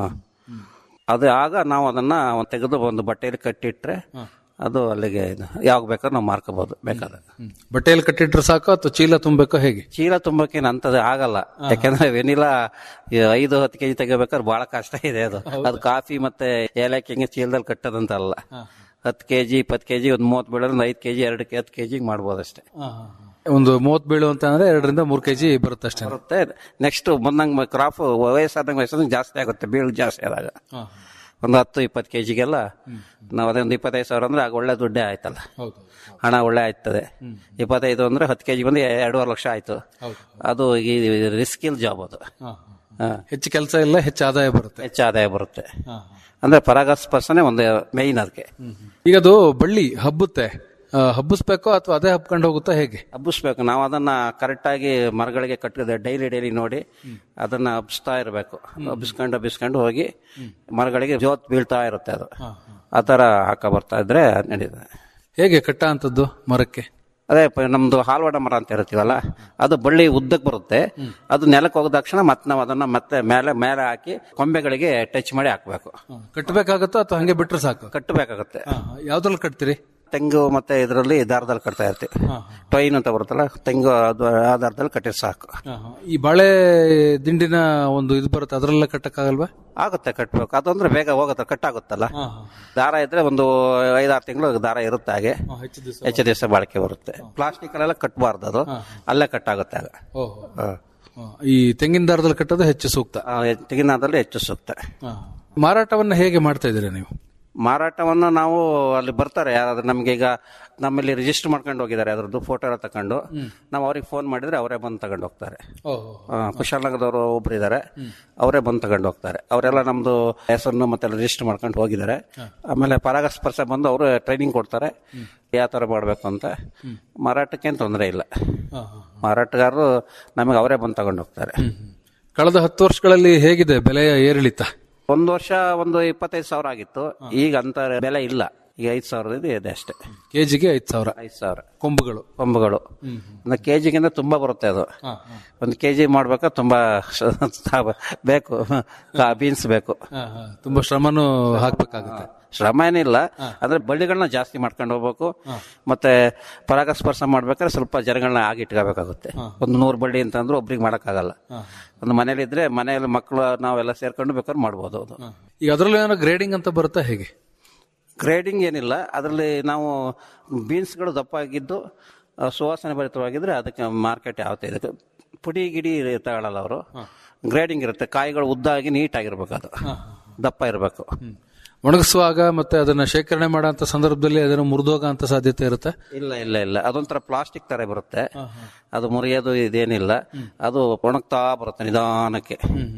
ಅದು ಆಗ ನಾವು ಅದನ್ನ ತೆಗೆದು ಒಂದು ಬಟ್ಟೆಯಲ್ಲಿ ಕಟ್ಟಿಟ್ರೆ ಅದು ಅಲ್ಲಿಗೆ ಇದು ಯಾವಾಗ ಬೇಕಾದ್ರೆ ನಾವು ಮಾರ್ಕೋಬಹುದು ಬೇಕಾದ್ರೆ ಬಟ್ಟೆಯಲ್ಲಿ ಕಟ್ಟಿಟ್ರೆ ಸಾಕು ಅಥವಾ ಚೀಲ ತುಂಬಬೇಕೋ ಹೇಗೆ ಚೀಲ ತುಂಬಕ್ಕೇನು ಅಂತದ್ದು ಆಗಲ್ಲ ಯಾಕಂದ್ರೆ ವೆನಿಲಾ ಈ ಐದು ಹತ್ತು ಕೆಜಿ ತೆಗಿಬೇಕಾದ್ರೆ ಬಹಳ ಕಷ್ಟ ಇದೆ ಅದು ಅದು ಕಾಫಿ ಮತ್ತೆ ಏಲಕ್ಕಿ ಹಿಂಗೆ ಚೀಲದಲ್ಲಿ ಕಟ್ಟೋದಂತ ಅಲ್ಲ ಹತ್ತು ಕೆಜಿ ಇಪ್ಪತ್ತು ಕೆಜಿ ಒಂದು ಮೂವತ್ತು ಬೀಳೋದು ಒಂದು ಐದು ಕೆಜಿ ಎರಡು ಹತ್ತು ಕೆಜಿ ಮಾಡ್ಬೋದು ಅಷ್ಟೇ ಒಂದು ಮೂವತ್ ಬೀಳು ಅಂತ ಅಂದ್ರೆ ಎರಡರಿಂದ ಮೂರ್ ಕೆಜಿ ಬರುತ್ತೆ ಅಷ್ಟೇ ಬರುತ್ತೆ ನೆಕ್ಸ್ಟ್ ಬಂದಂಗೆ ಕ್ರಾಪ್ ವಯಸ್ಸಾದಂಗೆ ವಯಸ್ಸಾದಂಗೆ ಜಾಸ್ತಿ ಆಗುತ್ತೆ ಬೀಳು ಜಾಸ್ತಿ ಆದಾಗ ಒಂದು ಹತ್ತು ಇಪ್ಪತ್ತು ಕೆ ಜಿಗೆಲ್ಲ ನಾವು ಅದೇ ಒಂದು ಇಪ್ಪತ್ತೈದು ಸಾವಿರ ಅಂದ್ರೆ ಆಗ ಒಳ್ಳೆ ದುಡ್ಡೇ ಆಯ್ತಲ್ಲ ಹೌದು ಹಣ ಒಳ್ಳೆ ಆಯ್ತದೆ ಇಪ್ಪತ್ತೈದು ಅಂದ್ರೆ ಹತ್ತು ಕೆ ಜಿ ಬಂದು ಎರಡೂವರೆ ಲಕ್ಷ ಆಯ್ತು ಅದು ಈ ರಿಸ್ಕಿಲ್ ಜಾಬ್ ಅದು ಹಾ. ಹೆಚ್ಚು ಕೆಲಸ ಇಲ್ಲ ಹೆಚ್ಚು ಆದಾಯ ಬರುತ್ತೆ ಹೆಚ್ಚು ಆದಾಯ ಬರುತ್ತೆ ಅಂದ್ರೆ ಪರಾಗಸ್ಪರ್ಶನೆ ಒಂದು ಮೇಯ್ನ್ ಅದಕ್ಕೆ ಈಗ ಅದು ಬಳ್ಳಿ ಹಬ್ಬುತ್ತೆ ಆ, ಹಬ್ಬಿಸ್ಬೇಕೋ ಅಥವಾ ಅದೇ ಹಬ್ಕೊಂಡು ಹೋಗುತ್ತಾ ಹೇಗೆ ಹಬ್ಬಿಸ್ಬೇಕು ನಾವು ಅದನ್ನ ಕರೆಕ್ಟಾಗಿ ಮರಗಳಿಗೆ ಕಟ್ಟಿದೆ ಡೈಲಿ ಡೈಲಿ ನೋಡಿ ಅದನ್ನ ಹಬ್ಬಿಸ್ತಾ ಇರಬೇಕು ಹಬ್ಬಿಸ್ಕೊಂಡು ಹಬ್ಬಿಸ್ಕೊಂಡು ಹೋಗಿ ಮರಗಳಿಗೆ ಜೋತ್ ಬೀಳ್ತಾ ಇರುತ್ತೆ ಅದು ಆ ಥರ ಹಾಕ ಬರ್ತಾ ಇದ್ರೆ ನಡೀತದೆ ಹೇಗೆ ಕಟ್ಟ ಅಂತದ್ದು ಮರಕ್ಕೆ ಅದೇ ಪ- ನಮ್ದು ಹಾಲ್ವಾಡ ಮರ ಅಂತ ಇರ್ತೀವಲ್ಲ ಅದು ಬಳ್ಳಿ ಉದ್ದಕ್ಕೆ ಬರುತ್ತೆ ಅದು ನೆಲಕ್ಕೆ ಹೋದ ತಕ್ಷಣ ಮತ್ತೆ ನಾವು ಅದನ್ನ ಮತ್ತೆ ಮೇಲೆ ಮೇಲೆ ಹಾಕಿ ಕೊಂಬೆಗಳಿಗೆ ಟಚ್ ಮಾಡಿ ಹಾಕ್ಬೇಕು ಕಟ್ಟಬೇಕಾಗತ್ತೋ ಅಥವಾ ಹಂಗೆ ಬಿಟ್ರೆ ಸಾಕು ಕಟ್ಟಬೇಕಾಗತ್ತೆ ಯಾವ್ದ್ರಲ್ಲಿ ಕಟ್ತೀರಿ ತೆಂಗು ಮತ್ತೆ ಇದರಲ್ಲಿ ದಾರದಲ್ಲಿ ಕಟ್ತಾ ಇರ್ತೀವಿ ಟೊಯ್ನ್ ಅಂತ ಬರುತ್ತಲ್ಲ ತೆಂಗು ಅದು ಆ ದಾರದಲ್ಲಿ ಕಟ್ಟಿದ್ರೆ ಸಾಕು ಈ ಬಾಳೆ ದಿಂಡಿನ ಒಂದು ಇದು ಬರುತ್ತೆ ಅದರಲ್ಲ ಕಟ್ಟಕ್ಕಾಗಲ್ವಾ ಆಗುತ್ತೆ ಕಟ್ಟಬೇಕು ಅದಂದ್ರೆ ಬೇಗ ಹೋಗುತ್ತೆ ಕಟ್ಟಾಗುತ್ತಲ್ಲ ದಾರ ಇದ್ರೆ ಒಂದು ಐದಾರು ತಿಂಗಳು ದಾರ ಇರುತ್ತೆ ಹಾಗೆ ಹೆಚ್ಚು ದಿವಸ ಹೆಚ್ಚು ದಿವಸ ಬಾಳಿಕೆ ಬರುತ್ತೆ ಪ್ಲಾಸ್ಟಿಕ್ ಅಲ್ಲೆಲ್ಲ ಕಟ್ಟಬಾರ್ದು ಅದು ಅಲ್ಲೇ ಕಟ್ಟಾಗುತ್ತೆ ಆಗ ಹ. ಈ ತೆಂಗಿನ ದಾರದಲ್ಲಿ ಕಟ್ಟೋದು ಹೆಚ್ಚು ಸೂಕ್ತ ಆ, ತೆಂಗಿನದಲ್ಲಿ ಹೆಚ್ಚು ಸೂಕ್ತ ಮಾರಾಟವನ್ನ ಹೇಗೆ ಮಾಡ್ತಾ ಇದ್ದೀರಾ ನೀವು ಮಾರಾಟವನ್ನು ನಾವು ಅಲ್ಲಿ ಬರ್ತಾರೆ ಯಾರಾದ್ರೂ ನಮ್ಗೆ ಈಗ ನಮ್ಮಲ್ಲಿ ರಿಜಿಸ್ಟರ್ ಮಾಡ್ಕೊಂಡು ಹೋಗಿದ್ದಾರೆ ಅದ್ರದ್ದು ಫೋಟೋ ಎಲ್ಲ ತಕೊಂಡು ನಾವು ಅವ್ರಿಗೆ ಫೋನ್ ಮಾಡಿದ್ರೆ ಅವರೇ ಬಂದು ತಗೊಂಡು ಹೋಗ್ತಾರೆ ಆ, ಕುಶಾಲನಗರದವರು ಒಬ್ರು ಇದ್ದಾರೆ ಅವರೇ ಬಂದು ತಗೊಂಡು ಹೋಗ್ತಾರೆ ಅವರೆಲ್ಲ ನಮ್ದು ಹೆಸರನ್ನು ಮತ್ತೆ ರಿಜಿಸ್ಟರ್ ಮಾಡ್ಕೊಂಡು ಹೋಗಿದ್ದಾರೆ ಆಮೇಲೆ ಪರಾಗಸ್ಪರ್ಶ ಬಂದು ಅವರು ಟ್ರೈನಿಂಗ್ ಕೊಡ್ತಾರೆ ಯಾವ ಥರ ಮಾಡಬೇಕು ಅಂತ ಮಾರಾಟಕ್ಕೇನು ತೊಂದರೆ ಇಲ್ಲ ಮಾರಾಟಗಾರರು ನಮಗೆ ಅವರೇ ಬಂದು ತಗೊಂಡು ಹೋಗ್ತಾರೆ ಕಳೆದ ಹತ್ತು ವರ್ಷಗಳಲ್ಲಿ ಹೇಗಿದೆ ಬೆಲೆಯ ಏರಿಳಿತ ಒಂದು ವರ್ಷ ಒಂದು ಇಪ್ಪತ್ತೈದು ಸಾವಿರ ಆಗಿತ್ತು ಈಗ ಅಂತ ಬೆಲೆ ಇಲ್ಲ ಈಗ ಐದು ಸಾವಿರ ಇದೆ ಇದೆ ಅಷ್ಟೇ ಕೆಜಿಗೆ ಐದು ಸಾವಿರ ಐದು ಸಾವಿರ ಕೊಂಬುಗಳು ಕೊಂಬುಗಳು ಅಂದ್ರೆ ಕೆಜಿಗಿಂತ ತುಂಬಾ ಬರುತ್ತೆ ಅದು ಒಂದು ಕೆಜಿ ಮಾಡ್ಬೇಕಾ ತುಂಬಾ ಬೇಕು ಬೀನ್ಸ್ ಬೇಕು ತುಂಬಾ ಶ್ರಮನೂ ಹಾಕ್ಬೇಕಾಗುತ್ತೆ ಶ್ರಮ ಏನಿಲ್ಲ ಅಂದ್ರೆ ಬಳ್ಳಿಗಳನ್ನ ಜಾಸ್ತಿ ಮಾಡ್ಕೊಂಡು ಹೋಗ್ಬೇಕು ಮತ್ತೆ ಪರಾಗಸ್ಪರ್ಶ ಮಾಡ್ಬೇಕಾದ್ರೆ ಸ್ವಲ್ಪ ಜನಗಳನ್ನ ಆಗಿಟ್ಕೋಬೇಕಾಗುತ್ತೆ ಒಂದು ನೂರು ಬಳ್ಳಿ ಅಂತಂದ್ರೆ ಒಬ್ರಿಗೆ ಮಾಡೋಕ್ಕಾಗಲ್ಲ ಒಂದು ಮನೇಲಿ ಇದ್ರೆ ಮನೆಯಲ್ಲಿ ಮಕ್ಕಳು ನಾವೆಲ್ಲ ಸೇರ್ಕೊಂಡು ಬೇಕಾದ್ರೆ ಮಾಡ್ಬೋದು ಅದು ಈಗ ಅದರಲ್ಲಿ ಏನೋ ಗ್ರೇಡಿಂಗ್ ಅಂತ ಬರುತ್ತಾ ಹೇಗೆ ಗ್ರೇಡಿಂಗ್ ಏನಿಲ್ಲ ಅದರಲ್ಲಿ ನಾವು ಬೀನ್ಸ್ಗಳು ದಪ್ಪ ಆಗಿದ್ದು ಆ, ಸುವಾಸನೆ ಭರಿತವಾಗಿದ್ರೆ ಅದಕ್ಕೆ ಮಾರ್ಕೆಟ್ ಯಾವತ್ತೇ ಇದಕ್ಕೆ ಪುಡಿ ಗಿಡಿ ತಗೊಳ್ಳಲ್ಲ ಅವರು ಗ್ರೇಡಿಂಗ್ ಇರುತ್ತೆ ಕಾಯಿಗಳು ಉದ್ದಾಗಿ ನೀಟಾಗಿರ್ಬೇಕು ಅದು ದಪ್ಪ ಇರಬೇಕು ಒಣಗಿಸುವಾಗ ಮತ್ತೆ ಅದನ್ನ ಶೇಖರಣೆ ಮಾಡೋ ಸಂದರ್ಭದಲ್ಲಿ ಅದನ್ನು ಮುರಿದೋಗ ಅಂತ ಸಾಧ್ಯತೆ ಇರುತ್ತೆ ಇಲ್ಲ ಇಲ್ಲ ಇಲ್ಲ ಅದೊಂಥರ ಪ್ಲಾಸ್ಟಿಕ್ ತರ ಬರುತ್ತೆ ಅದು ಮುರಿಯೋದು ಇದೇನಿಲ್ಲ ಅದು ಒಣಗ್ತಾ ಬರುತ್ತೆ ನಿಧಾನಕ್ಕೆ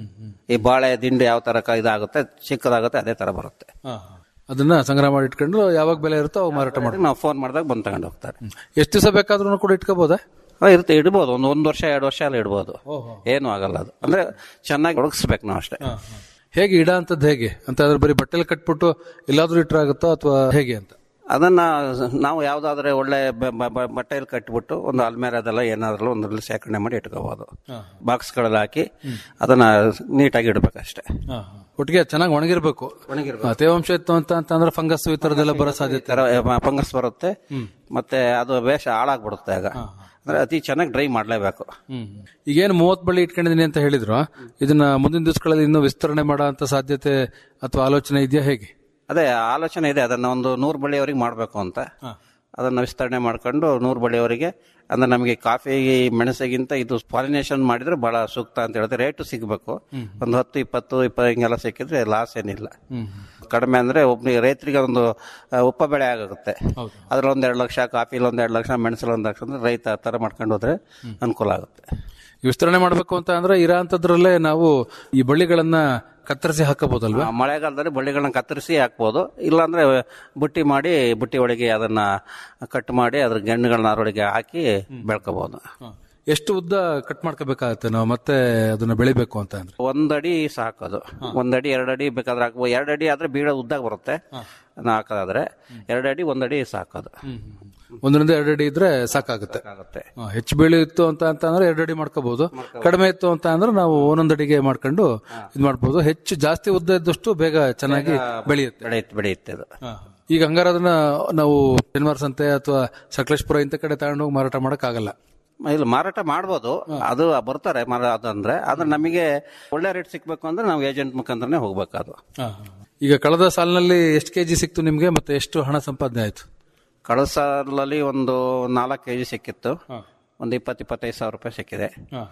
ಈ ಬಾಳೆ ದಿಂಡು ಯಾವ ತರ ಕ- ಇದಾಗುತ್ತೆ ಚಿಕ್ಕದಾಗುತ್ತೆ ಅದೇ ತರ ಬರುತ್ತೆ ಅದನ್ನ ಸಂಗ್ರಹ ಮಾಡಿ ಇಟ್ಕೊಂಡು ಯಾವಾಗ ಬೆಲೆ ಇರುತ್ತೋ ಅವಾಗ ಮಾರಾಟ ಮಾಡಿ ನಾವು ಫೋನ್ ಮಾಡಿದಾಗ ಬಂದು ತಗೊಂಡು ಹೋಗ್ತಾರೆ ಎಷ್ಟು ದಿವಸ ಬೇಕಾದ್ರೂ ಕೂಡ ಇಟ್ಕೋಬೋದಾ ಹಾ, ಇರುತ್ತೆ ಇಡ್ಬೋದು ಒಂದು ಒಂದು ವರ್ಷ ಎರಡು ವರ್ಷ ಎಲ್ಲ ಇಡ್ಬೋದು ಏನು ಆಗಲ್ಲ ಅದು ಅಂದ್ರೆ ಚೆನ್ನಾಗಿ ಒಣಗಿಸ್ಬೇಕು ನಾವು ಅಷ್ಟೇ ಹೇಗೆ ಇಡ ಅಂತದ್ದು ಹೇಗೆ ಅಂತ ಅದ್ರ ಬರೀ ಬಟ್ಟೆಲಿ ಕಟ್ಬಿಟ್ಟು ಎಲ್ಲಾದ್ರೂ ಇಟ್ರಾಗುತ್ತೋ ಅಥವಾ ಹೇಗೆ ಅಂತ ಅದನ್ನ ನಾವು ಯಾವ್ದಾದ್ರೆ ಒಳ್ಳೆ ಬ- ಬ- ಬ- ಬಟ್ಟೆಯಲ್ಲಿ ಕಟ್ಬಿಟ್ಟು ಒಂದು ಅಲ್ಮೇಲೆ ಅದೆಲ್ಲ ಏನಾದ್ರೂ ಒಂದ್ರಲ್ಲಿ ಶೇಖರಣೆ ಮಾಡಿ ಇಟ್ಕೋಬಹುದು ಬಾಕ್ಸ್ಗಳಲ್ಲಿ ಹಾಕಿ ಅದನ್ನ ನೀಟಾಗಿ ಇಡ್ಬೇಕಷ್ಟೇ ಒಟ್ಟಿಗೆ ಚೆನ್ನಾಗಿ ಒಣಗಿರ್ಬೇಕು ಒಣಗಿರ್ಬೇಕು. ಆ, ತೇವಾಂಶ ಇತ್ತು ಅಂತ ಅಂತಂದ್ರೆ ಫಂಗಸ್ ಈ ತರದೆಲ್ಲ ಬರೋ ಸಾಧ್ಯತೆ ತರ ಫಂಗಸ್ ಬರುತ್ತೆ ಮತ್ತೆ ಅದು ವೇಷ ಹಾಳಾಗ್ಬಿಡುತ್ತೆ ಆಗ ಅಂದ್ರೆ ಅತಿ ಚೆನ್ನಾಗಿ ಡ್ರೈ ಮಾಡ್ಲೇಬೇಕು ಈಗೇನು ಮೂವತ್ ಬಳ್ಳಿ ಇಟ್ಕೊಂಡಿದೀನಿ ಅಂತ ಹೇಳಿದ್ರು ಇದನ್ನ ಮುಂದಿನ ದಿವಸಗಳಲ್ಲಿ ಇನ್ನೂ ವಿಸ್ತರಣೆ ಮಾಡೋ ಅಂತ ಸಾಧ್ಯತೆ ಅಥವಾ ಆಲೋಚನೆ ಇದೆಯಾ ಹೇಗೆ ಅದೇ ಆಲೋಚನೆ ಇದೆ ಅದನ್ನ ಒಂದು ನೂರು ಬಳ್ಳಿಯವರೆಗೆ ಮಾಡಬೇಕು ಅಂತ ಅದನ್ನ ವಿಸ್ತರಣೆ ಮಾಡ್ಕೊಂಡು ನೂರು ಬಳ್ಳಿಯವರಿಗೆ ಅಂದ್ರೆ ನಮಗೆ ಕಾಫಿ ಮೆಣಸಿಗಿಂತ ಇದು ಪಾಲಿನೇಷನ್ ಮಾಡಿದ್ರೆ ಬಹಳ ಸೂಕ್ತ ಅಂತ ಹೇಳಿದ್ರೆ ರೇಟು ಸಿಗಬೇಕು ಒಂದು ಹತ್ತು ಇಪ್ಪತ್ತು ಇಪ್ಪ ಹಿಂಗೆಲ್ಲ ಸಿಕ್ಕಿದ್ರೆ ಲಾಸ್ ಏನಿಲ್ಲ ಕಡಿಮೆ ಅಂದ್ರೆ ಒಬ್ಬನಿಗೆ ರೈತರಿಗೆ ಒಂದು ಆ, ಉಪ ಬೆಳೆ ಆಗುತ್ತೆ ಅದ್ರಲ್ಲಿ ಒಂದ್ ಎರಡು ಲಕ್ಷ ಕಾಫಿಲಿ ಒಂದ್ ಎರಡು ಲಕ್ಷ ಮೆಣಸಲ್ಲಿ ಒಂದ್ ಲಕ್ಷ ಅಂದ್ರೆ ರೈತ ಆ ಥರ ಮಾಡ್ಕೊಂಡು ಹೋದ್ರೆ ಅನುಕೂಲ ಆಗುತ್ತೆ ಈ ವಿಸ್ತರಣೆ ಮಾಡಬೇಕು ಅಂತ ಅಂದ್ರೆ ಇರೋ ಅಂತದ್ರಲ್ಲೇ ನಾವು ಈ ಬಳ್ಳಿಗಳನ್ನ ಕತ್ತರಿಸಿ ಹಾಕಬಹುದಲ್ವಾ ಆ, ಮಳೆಗಾಲದಲ್ಲಿ ಬಳ್ಳಿಗಳನ್ನ ಕತ್ತರಿಸಿ ಹಾಕ್ಬೋದು ಇಲ್ಲಾಂದ್ರೆ ಬುಟ್ಟಿ ಮಾಡಿ ಬುಟ್ಟಿ ಒಳಗೆ ಅದನ್ನ ಕಟ್ ಮಾಡಿ ಅದ್ರ ಗೆಣ್ಣುಗಳನ್ನ ಅದರೊಳಗೆ ಹಾಕಿ ಬೆಳ್ಕೋಬಹುದು ಎಷ್ಟು ಉದ್ದ ಕಟ್ ಮಾಡ್ಕೋಬೇಕಾಗತ್ತೆ ನಾವು ಮತ್ತೆ ಅದನ್ನ ಬೆಳಿಬೇಕು ಅಂತ ಅಂದ್ರೆ ಒಂದಡಿ ಸಾಕೋದು ಒಂದಡಿ ಎರಡಡಿ ಬೇಕಾದ್ರೆ ಹಾಕ್ಬೋದು ಎರಡಡಿ ಆದ್ರೆ ಬೀಳ ಉದ್ದಾಗ ಬರುತ್ತೆ ಅದನ್ನ ಹಾಕೋದಾದ್ರೆ ಎರಡಡಿ ಒಂದಡಿ ಸಾಕೋದು ಒಂದರಿಂದ ಎರಡು ಅಡಿ ಇದ್ರೆ ಸಾಕಾಗುತ್ತೆ ಆಗುತ್ತೆ ಆ, ಹೆಚ್ಚು ಬೆಳೆ ಇತ್ತು ಅಂತ ಅಂತ ಅಂದ್ರೆ ಎರಡು ಅಡಿ ಮಾಡ್ಕೋಬಹುದು ಕಡಿಮೆ ಇತ್ತು ಅಂತ ಅಂದ್ರೆ ನಾವು ಒಂದೊಂದು ಅಡಿಗೆ ಮಾಡ್ಕೊಂಡು ಇದು ಮಾಡ್ಬೋದು ಹೆಚ್ಚು ಜಾಸ್ತಿ ಉದ್ದ ಇದ್ದಷ್ಟು ಬೇಗ ಚೆನ್ನಾಗಿ ಬೆಳೆಯುತ್ತೆ ಬೆಳೆಯುತ್ತೆ ಬೆಳೆಯುತ್ತೆ ಅದು ಈಗ ಹಂಗಾರೆ ಅದನ್ನ ನಾವು ಶನಿವಾರ ಸಂತೆ ಅಥವಾ ಸಕಲೇಶ್ಪುರ ಇಂಥ ಕಡೆ ತಗೊಂಡೋಗಿ ಮಾರಾಟ ಮಾಡಕ್ ಆಗಲ್ಲ ಇಲ್ಲ ಮಾರಾಟ ಮಾಡ್ಬೋದು ಅದು ಬರ್ತಾರೆ ಮಾರ ಅದಂದ್ರೆ ಆದ್ರೆ ನಮಗೆ ಒಳ್ಳೆ ರೇಟ್ ಸಿಕ್ಬೇಕು ಅಂದ್ರೆ ನಾವು ಏಜೆಂಟ್ ಮುಖಾಂತರನೇ ಹೋಗ್ಬೇಕು ಅದು ಈಗ ಕಳೆದ ಸಾಲಿನಲ್ಲಿ ಎಷ್ಟು ಕೆಜಿ ಸಿಕ್ತು ನಿಮ್ಗೆ ಮತ್ತೆ ಎಷ್ಟು ಹಣ ಸಂಪಾದನೆ ಆಯ್ತು ಕಳೆದ ಸಾಲಲ್ಲಿ ಒಂದು ನಾಲ್ಕು ಕೆ ಜಿ ಸಿಕ್ಕಿತ್ತು ಒಂದು ಇಪ್ಪತ್ತು ಇಪ್ಪತ್ತೈದು ಸಾವಿರ ರೂಪಾಯಿ ಸಿಕ್ಕಿದೆ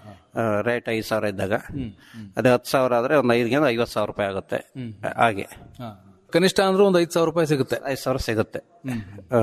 ರೇಟ್ ಐದು ಸಾವಿರ ಇದ್ದಾಗ ಅದೇ ಹತ್ತು ಸಾವಿರ ಆದ್ರೆ ಒಂದು ಐದು ಐವತ್ತು ಸಾವಿರ ರೂಪಾಯಿ ಆಗುತ್ತೆ ಹಾಗೆ ಕನಿಷ್ಠ ಅಂದ್ರೆ ಒಂದು ಐದು ಸಾವಿರ ರೂಪಾಯಿ ಸಿಗುತ್ತೆ ಐದು ಸಾವಿರ ಸಿಗುತ್ತೆ ಹ.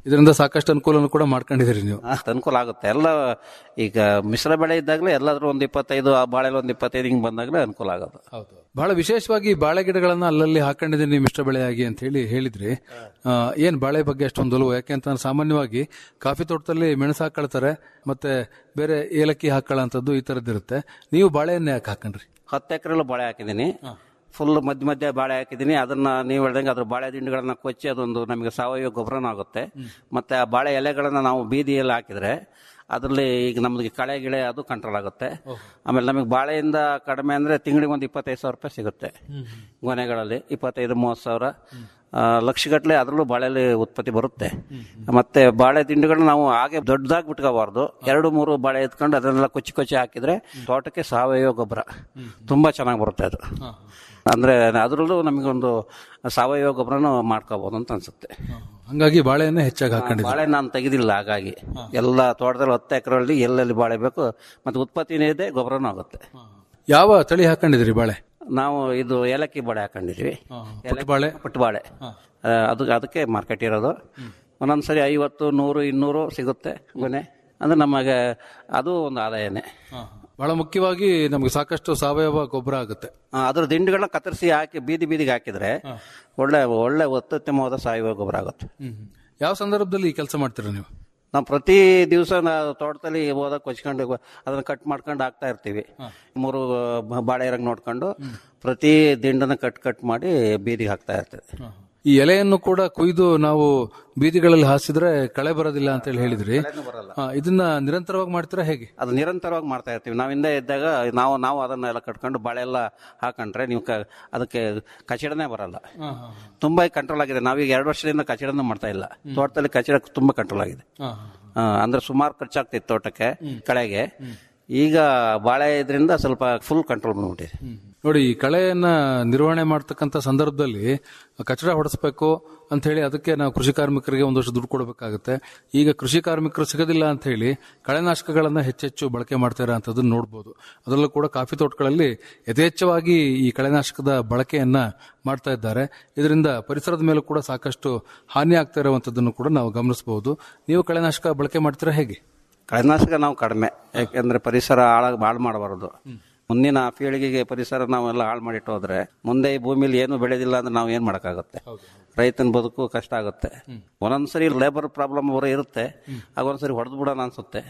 ಇದರಿಂದ ಸಾಕಷ್ಟು ಅನುಕೂಲನೂ ಕೂಡ ಮಾಡ್ಕೊಂಡಿದ್ದೀರಿ ನೀವು ಅಷ್ಟು ಅನುಕೂಲ ಆಗುತ್ತೆ ಎಲ್ಲ ಈಗ ಮಿಶ್ರ ಬೆಳೆ ಇದ್ದಾಗಲೇ ಎಲ್ಲಾದ್ರೂ ಒಂದು ಇಪ್ಪತ್ತೈದು ಆ ಬಾಳೆಲಿ ಒಂದು ಇಪ್ಪತ್ತೈದು ಹಿಂಗೆ ಬಂದಾಗಲೇ ಅನುಕೂಲ ಆಗೋದು ಬಹಳ ವಿಶೇಷವಾಗಿ ಬಾಳೆ ಗಿಡಗಳನ್ನ ಅಲ್ಲಲ್ಲಿ ಹಾಕೊಂಡಿದ್ದೀನಿ ಮಿಶ್ರ ಬೆಳೆಯಾಗಿ ಅಂತ ಹೇಳಿ ಹೇಳಿದ್ರಿ ಆ, ಏನ್ ಬಾಳೆ ಬಗ್ಗೆ ಅಷ್ಟೊಂದು ಒಲವು ಯಾಕೆಂತ ಸಾಮಾನ್ಯವಾಗಿ ಕಾಫಿ ತೋಟದಲ್ಲಿ ಮೆಣಸು ಹಾಕೊಳ್ತಾರೆ ಮತ್ತೆ ಬೇರೆ ಏಲಕ್ಕಿ ಹಾಕೊಳ್ಳೋಂಥದ್ದು ಈ ತರದ್ದಿರುತ್ತೆ ನೀವು ಬಾಳೆಯನ್ನೇ ಯಾಕೆ ಹಾಕೊಂಡ್ರಿ ಹತ್ತು ಎಕರೆಲ್ಲೂ ಬಾಳೆ ಹಾಕಿದ್ದೀನಿ ಫುಲ್ ಮಧ್ಯ ಮಧ್ಯ ಬಾಳೆ ಹಾಕಿದ್ದೀನಿ ಅದನ್ನ ನೀವು ಹೇಳ್ದಂಗೆ ಅದ್ರ ಬಾಳೆ ದಿಂಡುಗಳನ್ನ ಕೊಚ್ಚಿ ಅದೊಂದು ನಮಗೆ ಸಾವಯವ ಗೊಬ್ಬರನೂ ಆಗುತ್ತೆ ಮತ್ತೆ ಆ ಬಾಳೆ ಎಲೆಗಳನ್ನ ನಾವು ಬೀದಿಯಲ್ಲಿ ಹಾಕಿದ್ರೆ ಅದರಲ್ಲಿ ಈಗ ನಮ್ಗೆ ಕಳೆ ಗಿಳೆ ಅದು ಕಂಟ್ರೋಲ್ ಆಗುತ್ತೆ ಆಮೇಲೆ ನಮಗೆ ಬಾಳೆಯಿಂದ ಕಡಿಮೆ ಅಂದ್ರೆ ತಿಂಗಳಿಗೆ ಒಂದು ಇಪ್ಪತ್ತೈದು ಸಾವಿರ ರೂಪಾಯಿ ಸಿಗುತ್ತೆ ಗೊನೆಗಳಲ್ಲಿ ಇಪ್ಪತ್ತೈದು ಮೂವತ್ತು ಸಾವಿರ ಆ, ಲಕ್ಷಗಟ್ಟಲೆ ಅದರಲ್ಲೂ ಬಾಳೆಲಿ ಉತ್ಪತ್ತಿ ಬರುತ್ತೆ ಮತ್ತೆ ಬಾಳೆ ದಿಂಡುಗಳನ್ನ ನಾವು ಹಾಗೆ ದೊಡ್ಡದಾಗಿ ಬಿಟ್ಕೋಬಾರ್ದು ಎರಡು ಮೂರು ಬಾಳೆ ಎತ್ಕೊಂಡು ಅದನ್ನೆಲ್ಲ ಕೊಚ್ಚಿ ಕೊಚ್ಚಿ ಹಾಕಿದ್ರೆ ತೋಟಕ್ಕೆ ಸಾವಯವ ಗೊಬ್ಬರ ತುಂಬಾ ಚೆನ್ನಾಗಿ ಬರುತ್ತೆ ಅದು ಅಂದ್ರೆ ಅದರಲ್ಲೂ ನಮಗೊಂದು ಸಾವಯವ ಗೊಬ್ಬರನು ಮಾಡ್ಕೋಬಹುದು ಅಂತ ಅನ್ಸುತ್ತೆ ಹಂಗಾಗಿ ಬಾಳೆಯನ್ನೇ ಹೆಚ್ಚಾಗಿ ಹಾಕೊಂಡಿದ್ರಿ ಬಾಳೆ ನಾನು ತೆಗೆದಿಲ್ಲ ಹಾಗಾಗಿ ಎಲ್ಲ ತೋಟದಲ್ಲಿ ಹತ್ತು ಎಕರೆಯಲ್ಲಿ ಎಲ್ಲೆಲ್ಲಿ ಬಾಳೆ ಬೇಕು ಮತ್ತೆ ಉತ್ಪತ್ತಿನೇ ಇದೆ ಗೊಬ್ಬರನೂ ಆಗುತ್ತೆ ಯಾವ ತಳಿ ಹಾಕೊಂಡಿದ್ರಿ ಬಾಳೆ ನಾವು ಇದು ಏಲಕ್ಕಿ ಬಾಳೆ ಹಾಕೊಂಡಿದ್ವಿ ಪುಟ್ಟ ಬಾಳೆ ಪುಟ್ಟ ಬಾಳೆ ಆ, ಅದು ಅದಕ್ಕೆ ಮಾರ್ಕೆಟ್ ಇರೋದು ಒಂದೊಂದ್ಸರಿ ಐವತ್ತು ನೂರು ಇನ್ನೂರು ಸಿಗುತ್ತೆ ಗೊನೆ ಅಂದ್ರೆ ನಮಗೆ ಅದು ಒಂದು ಆದಾಯನೇ ಬಹಳ ಮುಖ್ಯವಾಗಿ ನಮಗೆ ಸಾಕಷ್ಟು ಸಾವಯವ ಗೊಬ್ಬರ ಆಗುತ್ತೆ ಆ, ಅದ್ರ ದಿಂಡುಗಳನ್ನ ಕತ್ತರಿಸಿ ಹಾಕಿ ಬೀದಿ ಬೀದಿಗೆ ಹಾಕಿದ್ರೆ ಒಳ್ಳೆ ಒಳ್ಳೆ ಅತ್ಯುತ್ತಮವಾದ ಸಾವಯವ ಗೊಬ್ಬರ ಆಗುತ್ತೆ ಯಾವ ಸಂದರ್ಭದಲ್ಲಿ ಈ ಕೆಲಸ ಮಾಡ್ತೀರಾ ನೀವು ನಾವು ಪ್ರತಿ ದಿವಸ ನಾವು ತೋಟದಲ್ಲಿ ಹೋದಾಗ ಕೊಚ್ಕೊಂಡು ಅದನ್ನ ಕಟ್ ಮಾಡ್ಕೊಂಡು ಹಾಕ್ತಾ ಇರ್ತೀವಿ ಮೂರು ಬ- ಬಾಳೆ ಇರಂಗ್ ನೋಡ್ಕೊಂಡು ಪ್ರತಿ ದಿಂಡನ್ನ ಕಟ್ ಕಟ್ ಮಾಡಿ ಬೀದಿಗೆ ಹಾಕ್ತಾ ಇರ್ತೇವೆ ಈ ಎಲೆಯನ್ನು ಕೂಡ ಕೊಯ್ದು ನಾವು ಬೀದಿಗಳಲ್ಲಿ ಹಾಸಿದ್ರೆ ಕಳೆ ಬರೋದಿಲ್ಲ ಅಂತ ಹೇಳಿ ಹೇಳಿದ್ರಿ ಆ, ಇದನ್ನ ನಿರಂತರವಾಗಿ ಮಾಡ್ತೀರಾ ಹೇಗೆ ಅದು ನಿರಂತರವಾಗಿ ಮಾಡ್ತಾ ಇರ್ತೀವಿ ನಾವು ಹಿಂದೆ ಇದ್ದಾಗ ನಾವು ನಾವು ಅದನ್ನೆಲ್ಲ ಕಟ್ಕೊಂಡು ಬಾಳೆ ಎಲ್ಲ ಹಾಕೊಂಡ್ರೆ ನೀವು ಕ- ಅದಕ್ಕೆ ಕಚಡನೇ ಬರಲ್ಲ ತುಂಬಾ ಕಂಟ್ರೋಲ್ ಆಗಿದೆ ನಾವೀಗ ಎರಡು ವರ್ಷದಿಂದ ಕಚಡನೂ ಮಾಡ್ತಾ ಇಲ್ಲ ತೋಟದಲ್ಲಿ ಕಚಡ ತುಂಬಾ ಕಂಟ್ರೋಲ್ ಆಗಿದೆ ಆ, ಅಂದ್ರೆ ಸುಮಾರು ಖರ್ಚಾಗ್ತಿತ್ತು ತೋಟಕ್ಕೆ ಕಳೆಗೆ ಈಗ ಬಾಳೆ ಇದರಿಂದ ಸ್ವಲ್ಪ ಫುಲ್ ಕಂಟ್ರೋಲ್ ಬಂದ್ಬಿಟ್ಟಿದೆ ನೋಡಿ ಈ ಕಳೆಯನ್ನ ನಿರ್ವಹಣೆ ಮಾಡ್ತಕ್ಕಂಥ ಸಂದರ್ಭದಲ್ಲಿ ಕಚಡ ಹೊಡೆಸ್ಬೇಕು ಅಂತ ಹೇಳಿ ಅದಕ್ಕೆ ನಾವು ಕೃಷಿ ಕಾರ್ಮಿಕರಿಗೆ ಒಂದಷ್ಟು ದುಡ್ಡು ಕೊಡಬೇಕಾಗುತ್ತೆ ಈಗ ಕೃಷಿ ಕಾರ್ಮಿಕರು ಸಿಗೋದಿಲ್ಲ ಅಂತ ಹೇಳಿ ಕಳೆನಾಶಕಗಳನ್ನ ಹೆಚ್ಚೆಚ್ಚು ಬಳಕೆ ಮಾಡ್ತಾ ಇರೋಂಥದ್ದನ್ನ ನೋಡ್ಬೋದು ಅದರಲ್ಲೂ ಕೂಡ ಕಾಫಿ ತೋಟಗಳಲ್ಲಿ ಯಥೇಚ್ಛವಾಗಿ ಈ ಕಳೆನಾಶಕದ ಬಳಕೆಯನ್ನ ಮಾಡ್ತಾ ಇದ್ದಾರೆ ಇದರಿಂದ ಪರಿಸರದ ಮೇಲೂ ಕೂಡ ಸಾಕಷ್ಟು ಹಾನಿ ಆಗ್ತಾ ಇರುವಂತದ್ದನ್ನು ಕೂಡ ನಾವು ಗಮನಿಸಬಹುದು ನೀವು ಕಳೆನಾಶಕ ಬಳಕೆ ಮಾಡ್ತೀರಾ ಹೇಗೆ ಕಳೆನಾಶಕ ನಾವು ಕಡಿಮೆ ಯಾಕೆಂದ್ರೆ ಪರಿಸರ ಹಾಳಾಗಿ ಹಾಳು ಮಾಡಬಾರದು ಮುಂದಿನ ಪೀಳಿಗೆಗೆ ಪರಿಸರ ನಾವೆಲ್ಲ ಹಾಳು ಮಾಡಿಟ್ಟು ಹೋದ್ರೆ ಮುಂದೆ ಈ ಭೂಮಿಲಿ ಏನು ಬೆಳೆದಿಲ್ಲ ಅಂದ್ರೆ ನಾವು ಏನ್ ಮಾಡಕ್ಕಾಗುತ್ತೆ ರೈತನ ಬದುಕು ಕಷ್ಟ ಆಗುತ್ತೆ ಒಂದೊಂದ್ಸರಿ ಲೇಬರ್ ಪ್ರಾಬ್ಲಮ್ ಬರೋ ಇರುತ್ತೆ ಆಗ ಒಂದ್ಸರಿ ಹೊಡೆದು ಬಿಡೋಣ ಅನ್ಸುತ್ತೆ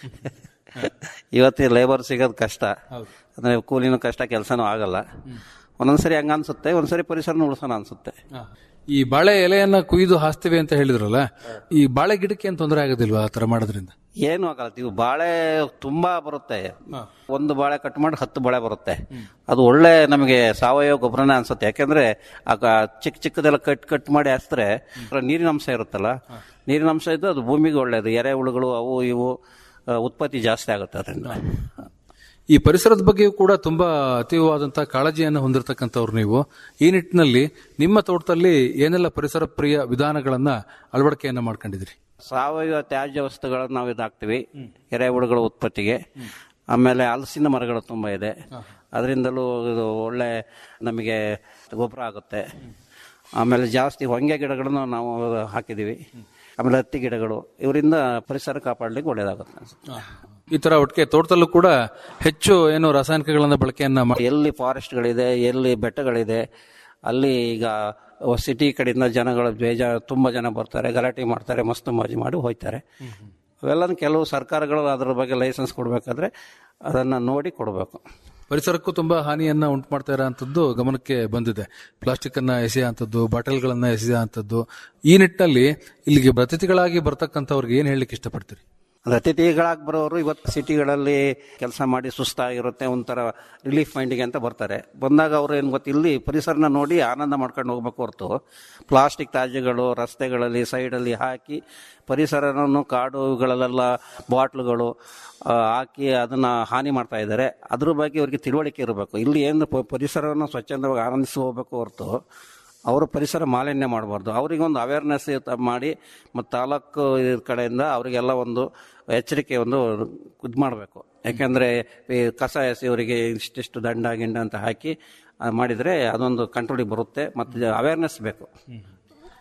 ಇವತ್ತು ಲೇಬರ್ ಸಿಗೋದು ಕಷ್ಟ ಅಂದ್ರೆ ಕೂಲಿನೂ ಕಷ್ಟ ಕೆಲಸನೂ ಆಗಲ್ಲ ಒಂದೊಂದ್ಸರಿ ಹಂಗ ಅನ್ಸುತ್ತೆ ಒಂದ್ಸರಿ ಪರಿಸರನ ಉಳಿಸೋಣ ಅನ್ಸುತ್ತೆ ಈ ಬಾಳೆ ಎಲೆಯನ್ನ ಕುಯ್ದು ಹಾಸ್ತೀವಿ ಅಂತ ಹೇಳಿದ್ರಲ್ಲ ಈ ಬಾಳೆ ಗಿಡಕ್ಕೆ ಏನ್ ತೊಂದರೆ ಆಗೋದಿಲ್ವಾ ಆ ತರ ಮಾಡೋದ್ರಿಂದ ಏನು ಆಗಲ್ಲ ಇವು ಬಾಳೆ ತುಂಬಾ ಬರುತ್ತೆ ಒಂದು ಬಾಳೆ ಕಟ್ ಮಾಡಿ ಹತ್ತು ಬಾಳೆ ಬರುತ್ತೆ ಅದು ಒಳ್ಳೆ ನಮಗೆ ಸಾವಯವ ಗೊಬ್ಬರನೇ ಅನ್ಸುತ್ತೆ ಯಾಕೆಂದ್ರೆ ಆಗ ಚಿಕ್ಕ ಚಿಕ್ಕದೆಲ್ಲ ಕಟ್ ಕಟ್ ಮಾಡಿ ಹಾಸಿದ್ರೆ ನೀರಿನ ಅಂಶ ಇರುತ್ತಲ್ಲ ನೀರಿನ ಅಂಶ ಇದ್ದು ಅದು ಭೂಮಿಗೆ ಒಳ್ಳೇದು ಎರೆಹುಳುಗಳು ಅವು ಇವು ಆ, ಉತ್ಪತ್ತಿ ಜಾಸ್ತಿ ಆಗುತ್ತೆ ಅದರಿಂದ ಈ ಪರಿಸರದ ಬಗ್ಗೆಯೂ ಕೂಡ ತುಂಬಾ ಅತೀವವಾದಂತಹ ಕಾಳಜಿಯನ್ನು ಹೊಂದಿರತಕ್ಕಂಥವ್ರು ನೀವು ಈ ನಿಟ್ಟಿನಲ್ಲಿ ನಿಮ್ಮ ತೋಟದಲ್ಲಿ ಏನೆಲ್ಲ ಪರಿಸರ ಪ್ರಿಯ ವಿಧಾನಗಳನ್ನ ಅಳವಡಿಕೆಯನ್ನ ಮಾಡ್ಕೊಂಡಿದ್ರಿ ಸಾವಯವ ತ್ಯಾಜ್ಯ ವಸ್ತುಗಳನ್ನು ನಾವು ಇದಾಕ್ತಿವಿ ಎರೆಹುಳುಗಳ ಉತ್ಪತ್ತಿಗೆ ಆಮೇಲೆ ಹಲಸಿನ ಮರಗಳು ತುಂಬ ಇದೆ ಅದರಿಂದಲೂ ಇದು ಒಳ್ಳೆ ನಮಗೆ ಗೊಬ್ಬರ ಆಗುತ್ತೆ ಆಮೇಲೆ ಜಾಸ್ತಿ ಹೊಂಗೆ ಗಿಡಗಳನ್ನು ನಾವು ಹಾಕಿದ್ದೀವಿ ಆಮೇಲೆ ಹತ್ತಿ ಗಿಡಗಳು ಇವರಿಂದ ಪರಿಸರ ಕಾಪಾಡಲಿಕ್ಕೆ ಒಳ್ಳೇದಾಗುತ್ತೆ ಈ ತರ ಒಟ್ಟಿಗೆ ತೋಟದಲ್ಲೂ ಕೂಡ ಹೆಚ್ಚು ಏನು ರಾಸಾಯನಿಕಗಳನ್ನ ಬಳಕೆಯನ್ನ ಮಾಡಿ ಎಲ್ಲಿ ಫಾರೆಸ್ಟ್ಗಳಿದೆ ಎಲ್ಲಿ ಬೆಟ್ಟಗಳಿದೆ ಅಲ್ಲಿ ಈಗ ಸಿಟಿ ಕಡೆಯಿಂದ ಜನಗಳು ಬೇಜ ತುಂಬ ಜನ ಬರ್ತಾರೆ ಗಲಾಟೆ ಮಾಡ್ತಾರೆ ಮಸ್ತ್ ಮಾಜಿ ಮಾಡಿ ಹೋಯ್ತಾರೆ ಅವೆಲ್ಲನೂ ಕೆಲವು ಸರ್ಕಾರಗಳು ಅದರ ಬಗ್ಗೆ ಲೈಸೆನ್ಸ್ ಕೊಡಬೇಕಾದ್ರೆ ಅದನ್ನು ನೋಡಿ ಕೊಡಬೇಕು ಪರಿಸರಕ್ಕೂ ತುಂಬಾ ಹಾನಿಯನ್ನ ಉಂಟು ಮಾಡ್ತಾ ಇರೋಂಥದ್ದು ಗಮನಕ್ಕೆ ಬಂದಿದೆ ಪ್ಲಾಸ್ಟಿಕ್ ಅನ್ನ ಎಸೆಯುವಂಥದ್ದು ಬಾಟಲ್ಗಳನ್ನ ಎಸೆಯುವಂಥದ್ದು ಈ ನಿಟ್ಟಿನಲ್ಲಿ ಇಲ್ಲಿಗೆ ಅತಿಥಿಗಳಾಗಿ ಬರ್ತಕ್ಕಂಥವ್ರಿಗೆ ಏನ್ ಹೇಳಲಿಕ್ಕೆ ಇಷ್ಟಪಡ್ತೀರಿ ಅಂದ್ರೆ ಅತಿಥಿಗಳಾಗಿ ಬರೋರು ಇವತ್ತು ಸಿಟಿಗಳಲ್ಲಿ ಕೆಲಸ ಮಾಡಿ ಸುಸ್ತಾಗಿರುತ್ತೆ ಒಂಥರ ರಿಲೀಫ್ ಮೈಂಡಿಗೆ ಅಂತ ಬರ್ತಾರೆ ಬಂದಾಗ ಅವರು ಏನು ಗೊತ್ತು ಇಲ್ಲಿ ಪರಿಸರನ ನೋಡಿ ಆನಂದ ಮಾಡ್ಕೊಂಡು ಹೋಗ್ಬೇಕು ಹೊರತು ಪ್ಲಾಸ್ಟಿಕ್ ತ್ಯಾಜ್ಯಗಳು ರಸ್ತೆಗಳಲ್ಲಿ ಸೈಡಲ್ಲಿ ಹಾಕಿ ಪರಿಸರನನ್ನು ಕಾಡುಗಳಲ್ಲೆಲ್ಲ ಬಾಟ್ಲುಗಳು ಆ, ಹಾಕಿ ಅದನ್ನ ಹಾನಿ ಮಾಡ್ತಾ ಇದ್ದಾರೆ ಅದ್ರ ಬಗ್ಗೆ ಅವ್ರಿಗೆ ತಿಳುವಳಿಕೆ ಇರಬೇಕು ಇಲ್ಲಿ ಏನು ಪ- ಪರಿಸರವನ್ನು ಸ್ವಚ್ಛಂದವಾಗಿ ಆನಂದಿಸಿ ಹೋಗ್ಬೇಕು ಹೊರತು ಅವರು ಪರಿಸರ ಮಾಲಿನ್ಯ ಮಾಡಬಾರ್ದು ಅವರಿಗೊಂದು ಅವೇರ್ನೆಸ್ ಮಾಡಿ ಮತ್ತು ತಾಲೂಕು ಇದ್ರ ಕಡೆಯಿಂದ ಅವರಿಗೆಲ್ಲ ಒಂದು ಎಚ್ಚರಿಕೆ ಒಂದು ಇದು ಮಾಡಬೇಕು ಯಾಕೆಂದರೆ ಈ ಕಸ ಎಸೆಯವರಿಗೆ ಇಷ್ಟಿಷ್ಟು ದಂಡ ಗಿಂಡ ಅಂತ ಹಾಕಿ ಆ, ಮಾಡಿದರೆ ಅದೊಂದು ಕಂಟ್ರೋಲಿಗೆ ಬರುತ್ತೆ ಮತ್ತು ಅವೇರ್ನೆಸ್ ಬೇಕು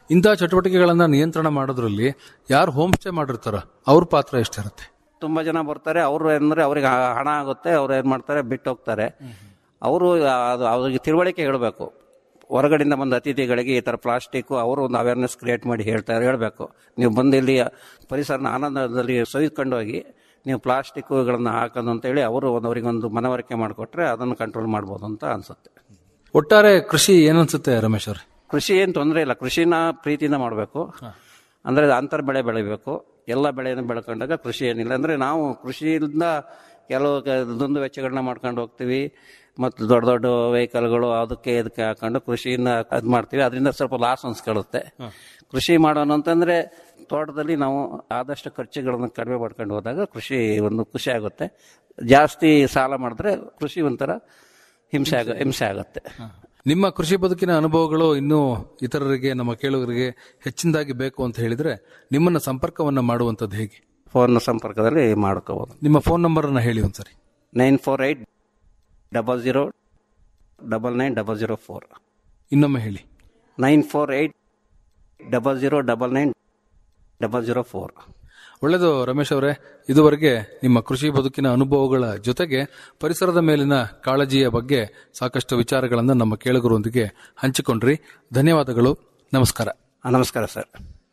ಇಂತಹ ಚಟುವಟಿಕೆಗಳನ್ನ ನಿಯಂತ್ರಣ ಮಾಡೋದ್ರಲ್ಲಿ ಯಾರು ಹೋಮ್ ಸ್ಟೇ ಮಾಡಿರ್ತಾರ ಅವ್ರ ಪಾತ್ರ ಎಷ್ಟಿರುತ್ತೆ ತುಂಬ ಜನ ಬರ್ತಾರೆ ಅವರು ಅಂದರೆ ಅವ್ರಿಗೆ ಹ- ಹಣ ಆಗುತ್ತೆ ಅವ್ರು ಏನು ಮಾಡ್ತಾರೆ ಬಿಟ್ಟು ಹೋಗ್ತಾರೆ ಅವರು ಅದು ಅವ್ರಿಗೆ ತಿಳುವಳಿಕೆ ಹೇಳಬೇಕು ಹೊರಗಡೆಯಿಂದ ಬಂದ ಅತಿಥಿಗಳಿಗೆ ಈ ಥರ ಪ್ಲಾಸ್ಟಿಕ್ಕು ಅವರು ಒಂದು ಅವೇರ್ನೆಸ್ ಕ್ರಿಯೇಟ್ ಮಾಡಿ ಹೇಳ್ತಾರೆ ಹೇಳಬೇಕು ನೀವು ಬಂದು ಇಲ್ಲಿ ಪರಿಸರನ ಆನಂದದಲ್ಲಿ ಸವಿದ್ಕೊಂಡು ಹೋಗಿ ನೀವು ಪ್ಲಾಸ್ಟಿಕ್ಗಳನ್ನು ಹಾಕೋದು ಅಂತೇಳಿ ಅವರು ಒಂದು ಅವರಿಗೊಂದು ಮನವರಿಕೆ ಮಾಡಿಕೊಟ್ರೆ ಅದನ್ನು ಕಂಟ್ರೋಲ್ ಮಾಡ್ಬೋದು ಅಂತ ಅನಿಸುತ್ತೆ ಒಟ್ಟಾರೆ ಕೃಷಿ ಏನನ್ಸುತ್ತೆ ರಮೇಶ್ ಅವ್ರೆ ಕೃಷಿ ಏನು ತೊಂದರೆ ಇಲ್ಲ ಕೃಷಿನ ಪ್ರೀತಿಯಿಂದ ಮಾಡಬೇಕು ಅಂದರೆ ಅಂತರ್ ಬೆಳೆ ಬೆಳಿಬೇಕು ಎಲ್ಲ ಬೆಳೆಯನ್ನು ಬೆಳ್ಕೊಂಡಾಗ ಕೃಷಿ ಏನಿಲ್ಲ ಅಂದರೆ ನಾವು ಕೃಷಿಯಿಂದ ಕೆಲವು ಕ- ದುಂದು ವೆಚ್ಚಗಳನ್ನ ಮಾಡ್ಕೊಂಡು ಹೋಗ್ತೀವಿ ಮತ್ತು ದೊಡ್ಡ ದೊಡ್ಡ ವೆಹಿಕಲ್ಗಳು ಅದಕ್ಕೆ ಇದಕ್ಕೆ ಹಾಕೊಂಡು ಕೃಷಿನ ಅದು ಮಾಡ್ತೀವಿ ಅದರಿಂದ ಸ್ವಲ್ಪ ಲಾಸ್ ಅನ್ಸ್ಕೊಳ್ಳುತ್ತೆ ಕೃಷಿ ಮಾಡೋಣ ಅಂತಂದರೆ ತೋಟದಲ್ಲಿ ನಾವು ಆದಷ್ಟು ಖರ್ಚುಗಳನ್ನು ಕಡಿಮೆ ಮಾಡ್ಕೊಂಡು ಹೋದಾಗ ಕೃಷಿ ಒಂದು ಖುಷಿ ಆಗುತ್ತೆ ಜಾಸ್ತಿ ಸಾಲ ಮಾಡಿದ್ರೆ ಕೃಷಿ ಒಂಥರ ಹಿಂಸೆ ಆಗ ಹಿಂಸೆ ಆಗುತ್ತೆ ನಿಮ್ಮ ಕೃಷಿ ಬದುಕಿನ ಅನುಭವಗಳು ಇನ್ನೂ ಇತರರಿಗೆ ನಮ್ಮ ಕೇಳುಗರಿಗೆ ಹೆಚ್ಚಿನದಾಗಿ ಬೇಕು ಅಂತ ಹೇಳಿದ್ರೆ ನಿಮ್ಮನ್ನ ಸಂಪರ್ಕವನ್ನ ಮಾಡುವಂತದ್ದು ಹೇಗೆ ಫೋನ್ ಸಂಪರ್ಕದಲ್ಲಿ ಮಾಡ್ಕೋಬೋದು ನಿಮ್ಮ ಫೋನ್ ನಂಬರ್ ಅನ್ನ ಹೇಳಿ ಒಂದ್ಸರಿ nine four eight double zero double nine double zero four ಇನ್ನೊಮ್ಮೆ ಹೇಳಿ nine four eight double zero double nine double zero four ಒಳ್ಳೆಯದು ರಮೇಶ್ ಅವರೇ ಇದುವರೆಗೆ ನಿಮ್ಮ ಕೃಷಿ ಬದುಕಿನ ಅನುಭವಗಳ ಜೊತೆಗೆ ಪರಿಸರದ ಮೇಲಿನ ಕಾಳಜಿಯ ಬಗ್ಗೆ ಸಾಕಷ್ಟು ವಿಚಾರಗಳನ್ನು ನಮ್ಮ ಕೇಳುಗರೊಂದಿಗೆ ಹಂಚಿಕೊಂಡ್ರಿ ಧನ್ಯವಾದಗಳು ನಮಸ್ಕಾರ ನಮಸ್ಕಾರ ಸರ್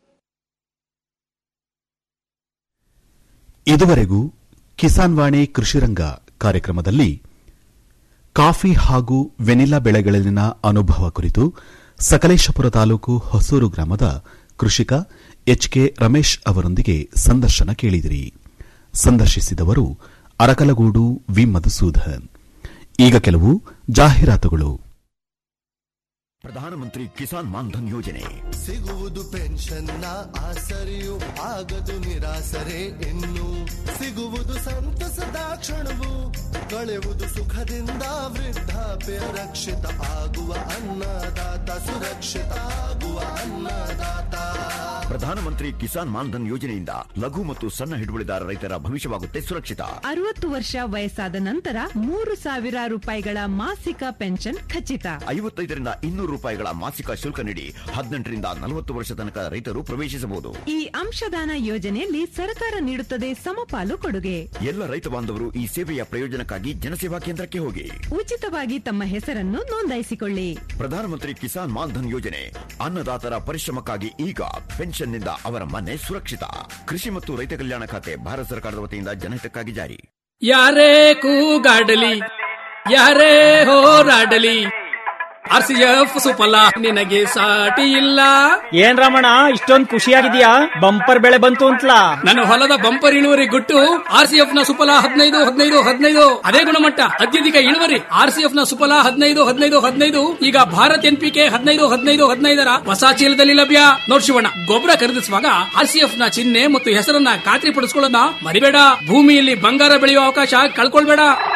ಇದುವರೆಗೂ ಕಿಸಾನ್ ವಾಣಿ ಕೃಷಿರಂಗ ಕಾರ್ಯಕ್ರಮದಲ್ಲಿ ಕಾಫಿ ಹಾಗೂ ವೆನಿಲಾ ಬೆಳೆಗಳಲ್ಲಿನ ಅನುಭವ ಕುರಿತು ಸಕಲೇಶಪುರ ತಾಲೂಕು ಹೊಸೂರು ಗ್ರಾಮದ ಕೃಷಿಕ ಎಚ್ ಕೆ ರಮೇಶ್ ಅವರೊಂದಿಗೆ ಸಂದರ್ಶನ ಕೇಳಿದಿರಿ ಸಂದರ್ಶಿಸಿದವರು ಅರಕಲಗೂಡು ವಿ ಮಧುಸೂದನ್ ಈಗ ಕೆಲವು ಜಾಹೀರಾತುಗಳು ಪ್ರಧಾನಮಂತ್ರಿ ಕಿಸಾನ್ ಮಾನ್ಧನ್ ಯೋಜನೆ ಸಿಗುವುದು ಪೆನ್ಷನ್ನ ಆಸರೆಯು ಆಗದು ನಿರಾಸರೆ ಇನ್ನು ಸಿಗುವುದು ಸಂತಸದ ಕ್ಷಣವು ಕಳೆಯುವುದು ಸುಖದಿಂದ ವೃದ್ಧಾಪ್ಯ ರಕ್ಷಿತ ಆಗುವ ಅನ್ನದಾತ ಸುರಕ್ಷಿತ ಆಗುವ ಅನ್ನದಾತ ಪ್ರಧಾನಮಂತ್ರಿ ಕಿಸಾನ್ ಮಾನ್ಧನ್ ಯೋಜನೆಯಿಂದ ಲಘು ಮತ್ತು ಸಣ್ಣ ಹಿಡುವಳಿದಾರ ರೈತರ ಭವಿಷ್ಯವಾಗುತ್ತೆ ಸುರಕ್ಷಿತ ಅರವತ್ತು ವರ್ಷ ವಯಸ್ಸಾದ ನಂತರ ಮೂರು ಸಾವಿರ ರೂಪಾಯಿಗಳ ಮಾಸಿಕ ಪೆನ್ಷನ್ ಖಚಿತ ಐವತ್ತೈದರಿಂದ ಇನ್ನೂರು ರೂಪಾಯಿಗಳ ಮಾಸಿಕ ಶುಲ್ಕ ನೀಡಿ ಹದಿನೆಂಟರಿಂದ ನಲವತ್ತು ವರ್ಷ ತನಕ ರೈತರು ಪ್ರವೇಶಿಸಬಹುದು ಈ ಅಂಶದಾನ ಯೋಜನೆಯಲ್ಲಿ ಸರ್ಕಾರ ನೀಡುತ್ತದೆ ಸಮಪಾಲು ಕೊಡುಗೆ ಎಲ್ಲ ರೈತ ಬಾಂಧವರು ಈ ಸೇವೆಯ ಪ್ರಯೋಜನಕ್ಕಾಗಿ ಜನಸೇವಾ ಕೇಂದ್ರಕ್ಕೆ ಹೋಗಿ ಉಚಿತವಾಗಿ ತಮ್ಮ ಹೆಸರನ್ನು ನೋಂದಾಯಿಸಿಕೊಳ್ಳಿ ಪ್ರಧಾನಮಂತ್ರಿ ಕಿಸಾನ್ ಮಾನ್ಧನ್ ಯೋಜನೆ ಅನ್ನದಾತರ ಪರಿಶ್ರಮಕ್ಕಾಗಿ ಈಗ ಪೆನ್ಷನ್ನಿಂದ ಅವರ ಮನೆ ಸುರಕ್ಷಿತ ಕೃಷಿ ಮತ್ತು ರೈತ ಕಲ್ಯಾಣ ಖಾತೆ ಭಾರತ ಸರ್ಕಾರದ ವತಿಯಿಂದ ಜನಹಿತಕ್ಕಾಗಿ ಜಾರಿ ಯಾರೇ ಕೂಗಾಡಲಿ ಯಾರೇ ಹೋರಾಡಲಿ ಆರ್ ಸಿ ಎಫ್ ಸುಫಲ ನಿನಗೆ ಸಾಟಿ ಇಲ್ಲ ಏನ್ ರಮಣ ಇಷ್ಟೊಂದ್ ಖುಷಿಯಾಗಿದ್ಯಾ ಬಂಪರ್ ಬೆಳೆ ಬಂತು ಅಂತಲಾ ನನ್ನ ಹೊಲದ ಬಂಪರ್ ಇಳುವರಿ ಗುಟ್ಟು ಆರ್ ಸಿ ಎಫ್ ನ ಸುಫಲ ಹದಿನೈದು ಹದಿನೈದು ಹದಿನೈದು ಅದೇ ಗುಣಮಟ್ಟ ಅತ್ಯಧಿಕ ಇಳುವರಿ ಆರ್ ಸಿ ಎಫ್ ನ ಸುಫಲ ಹದಿನೈದು ಹದಿನೈದು ಹದಿನೈದು ಈಗ ಭಾರತ್ ಎನ್ ಪಿ ಕೆ ಹದಿನೈದು ಹದಿನೈದು ಹದಿನೈದರ ಹೊಸ ಚೀಲದಲ್ಲಿ ಲಭ್ಯ ನೋಡ್ ಶಿವಣ್ಣ ಗೊಬ್ಬರ ಖರೀದಿಸುವಾಗ ಆರ್ ಸಿ ಎಫ್ ನ ಚಿಹ್ನೆ ಮತ್ತು ಹೆಸರನ್ನ ಖಾತ್ರಿ ಪಡಿಸ್ಕೊಳ್ಳೋದನ್ನ ಮರಿಬೇಡ ಭೂಮಿಯಲ್ಲಿ ಬಂಗಾರ ಬೆಳೆಯುವ ಅವಕಾಶ ಕಳ್ಕೊಳ್ಬೇಡ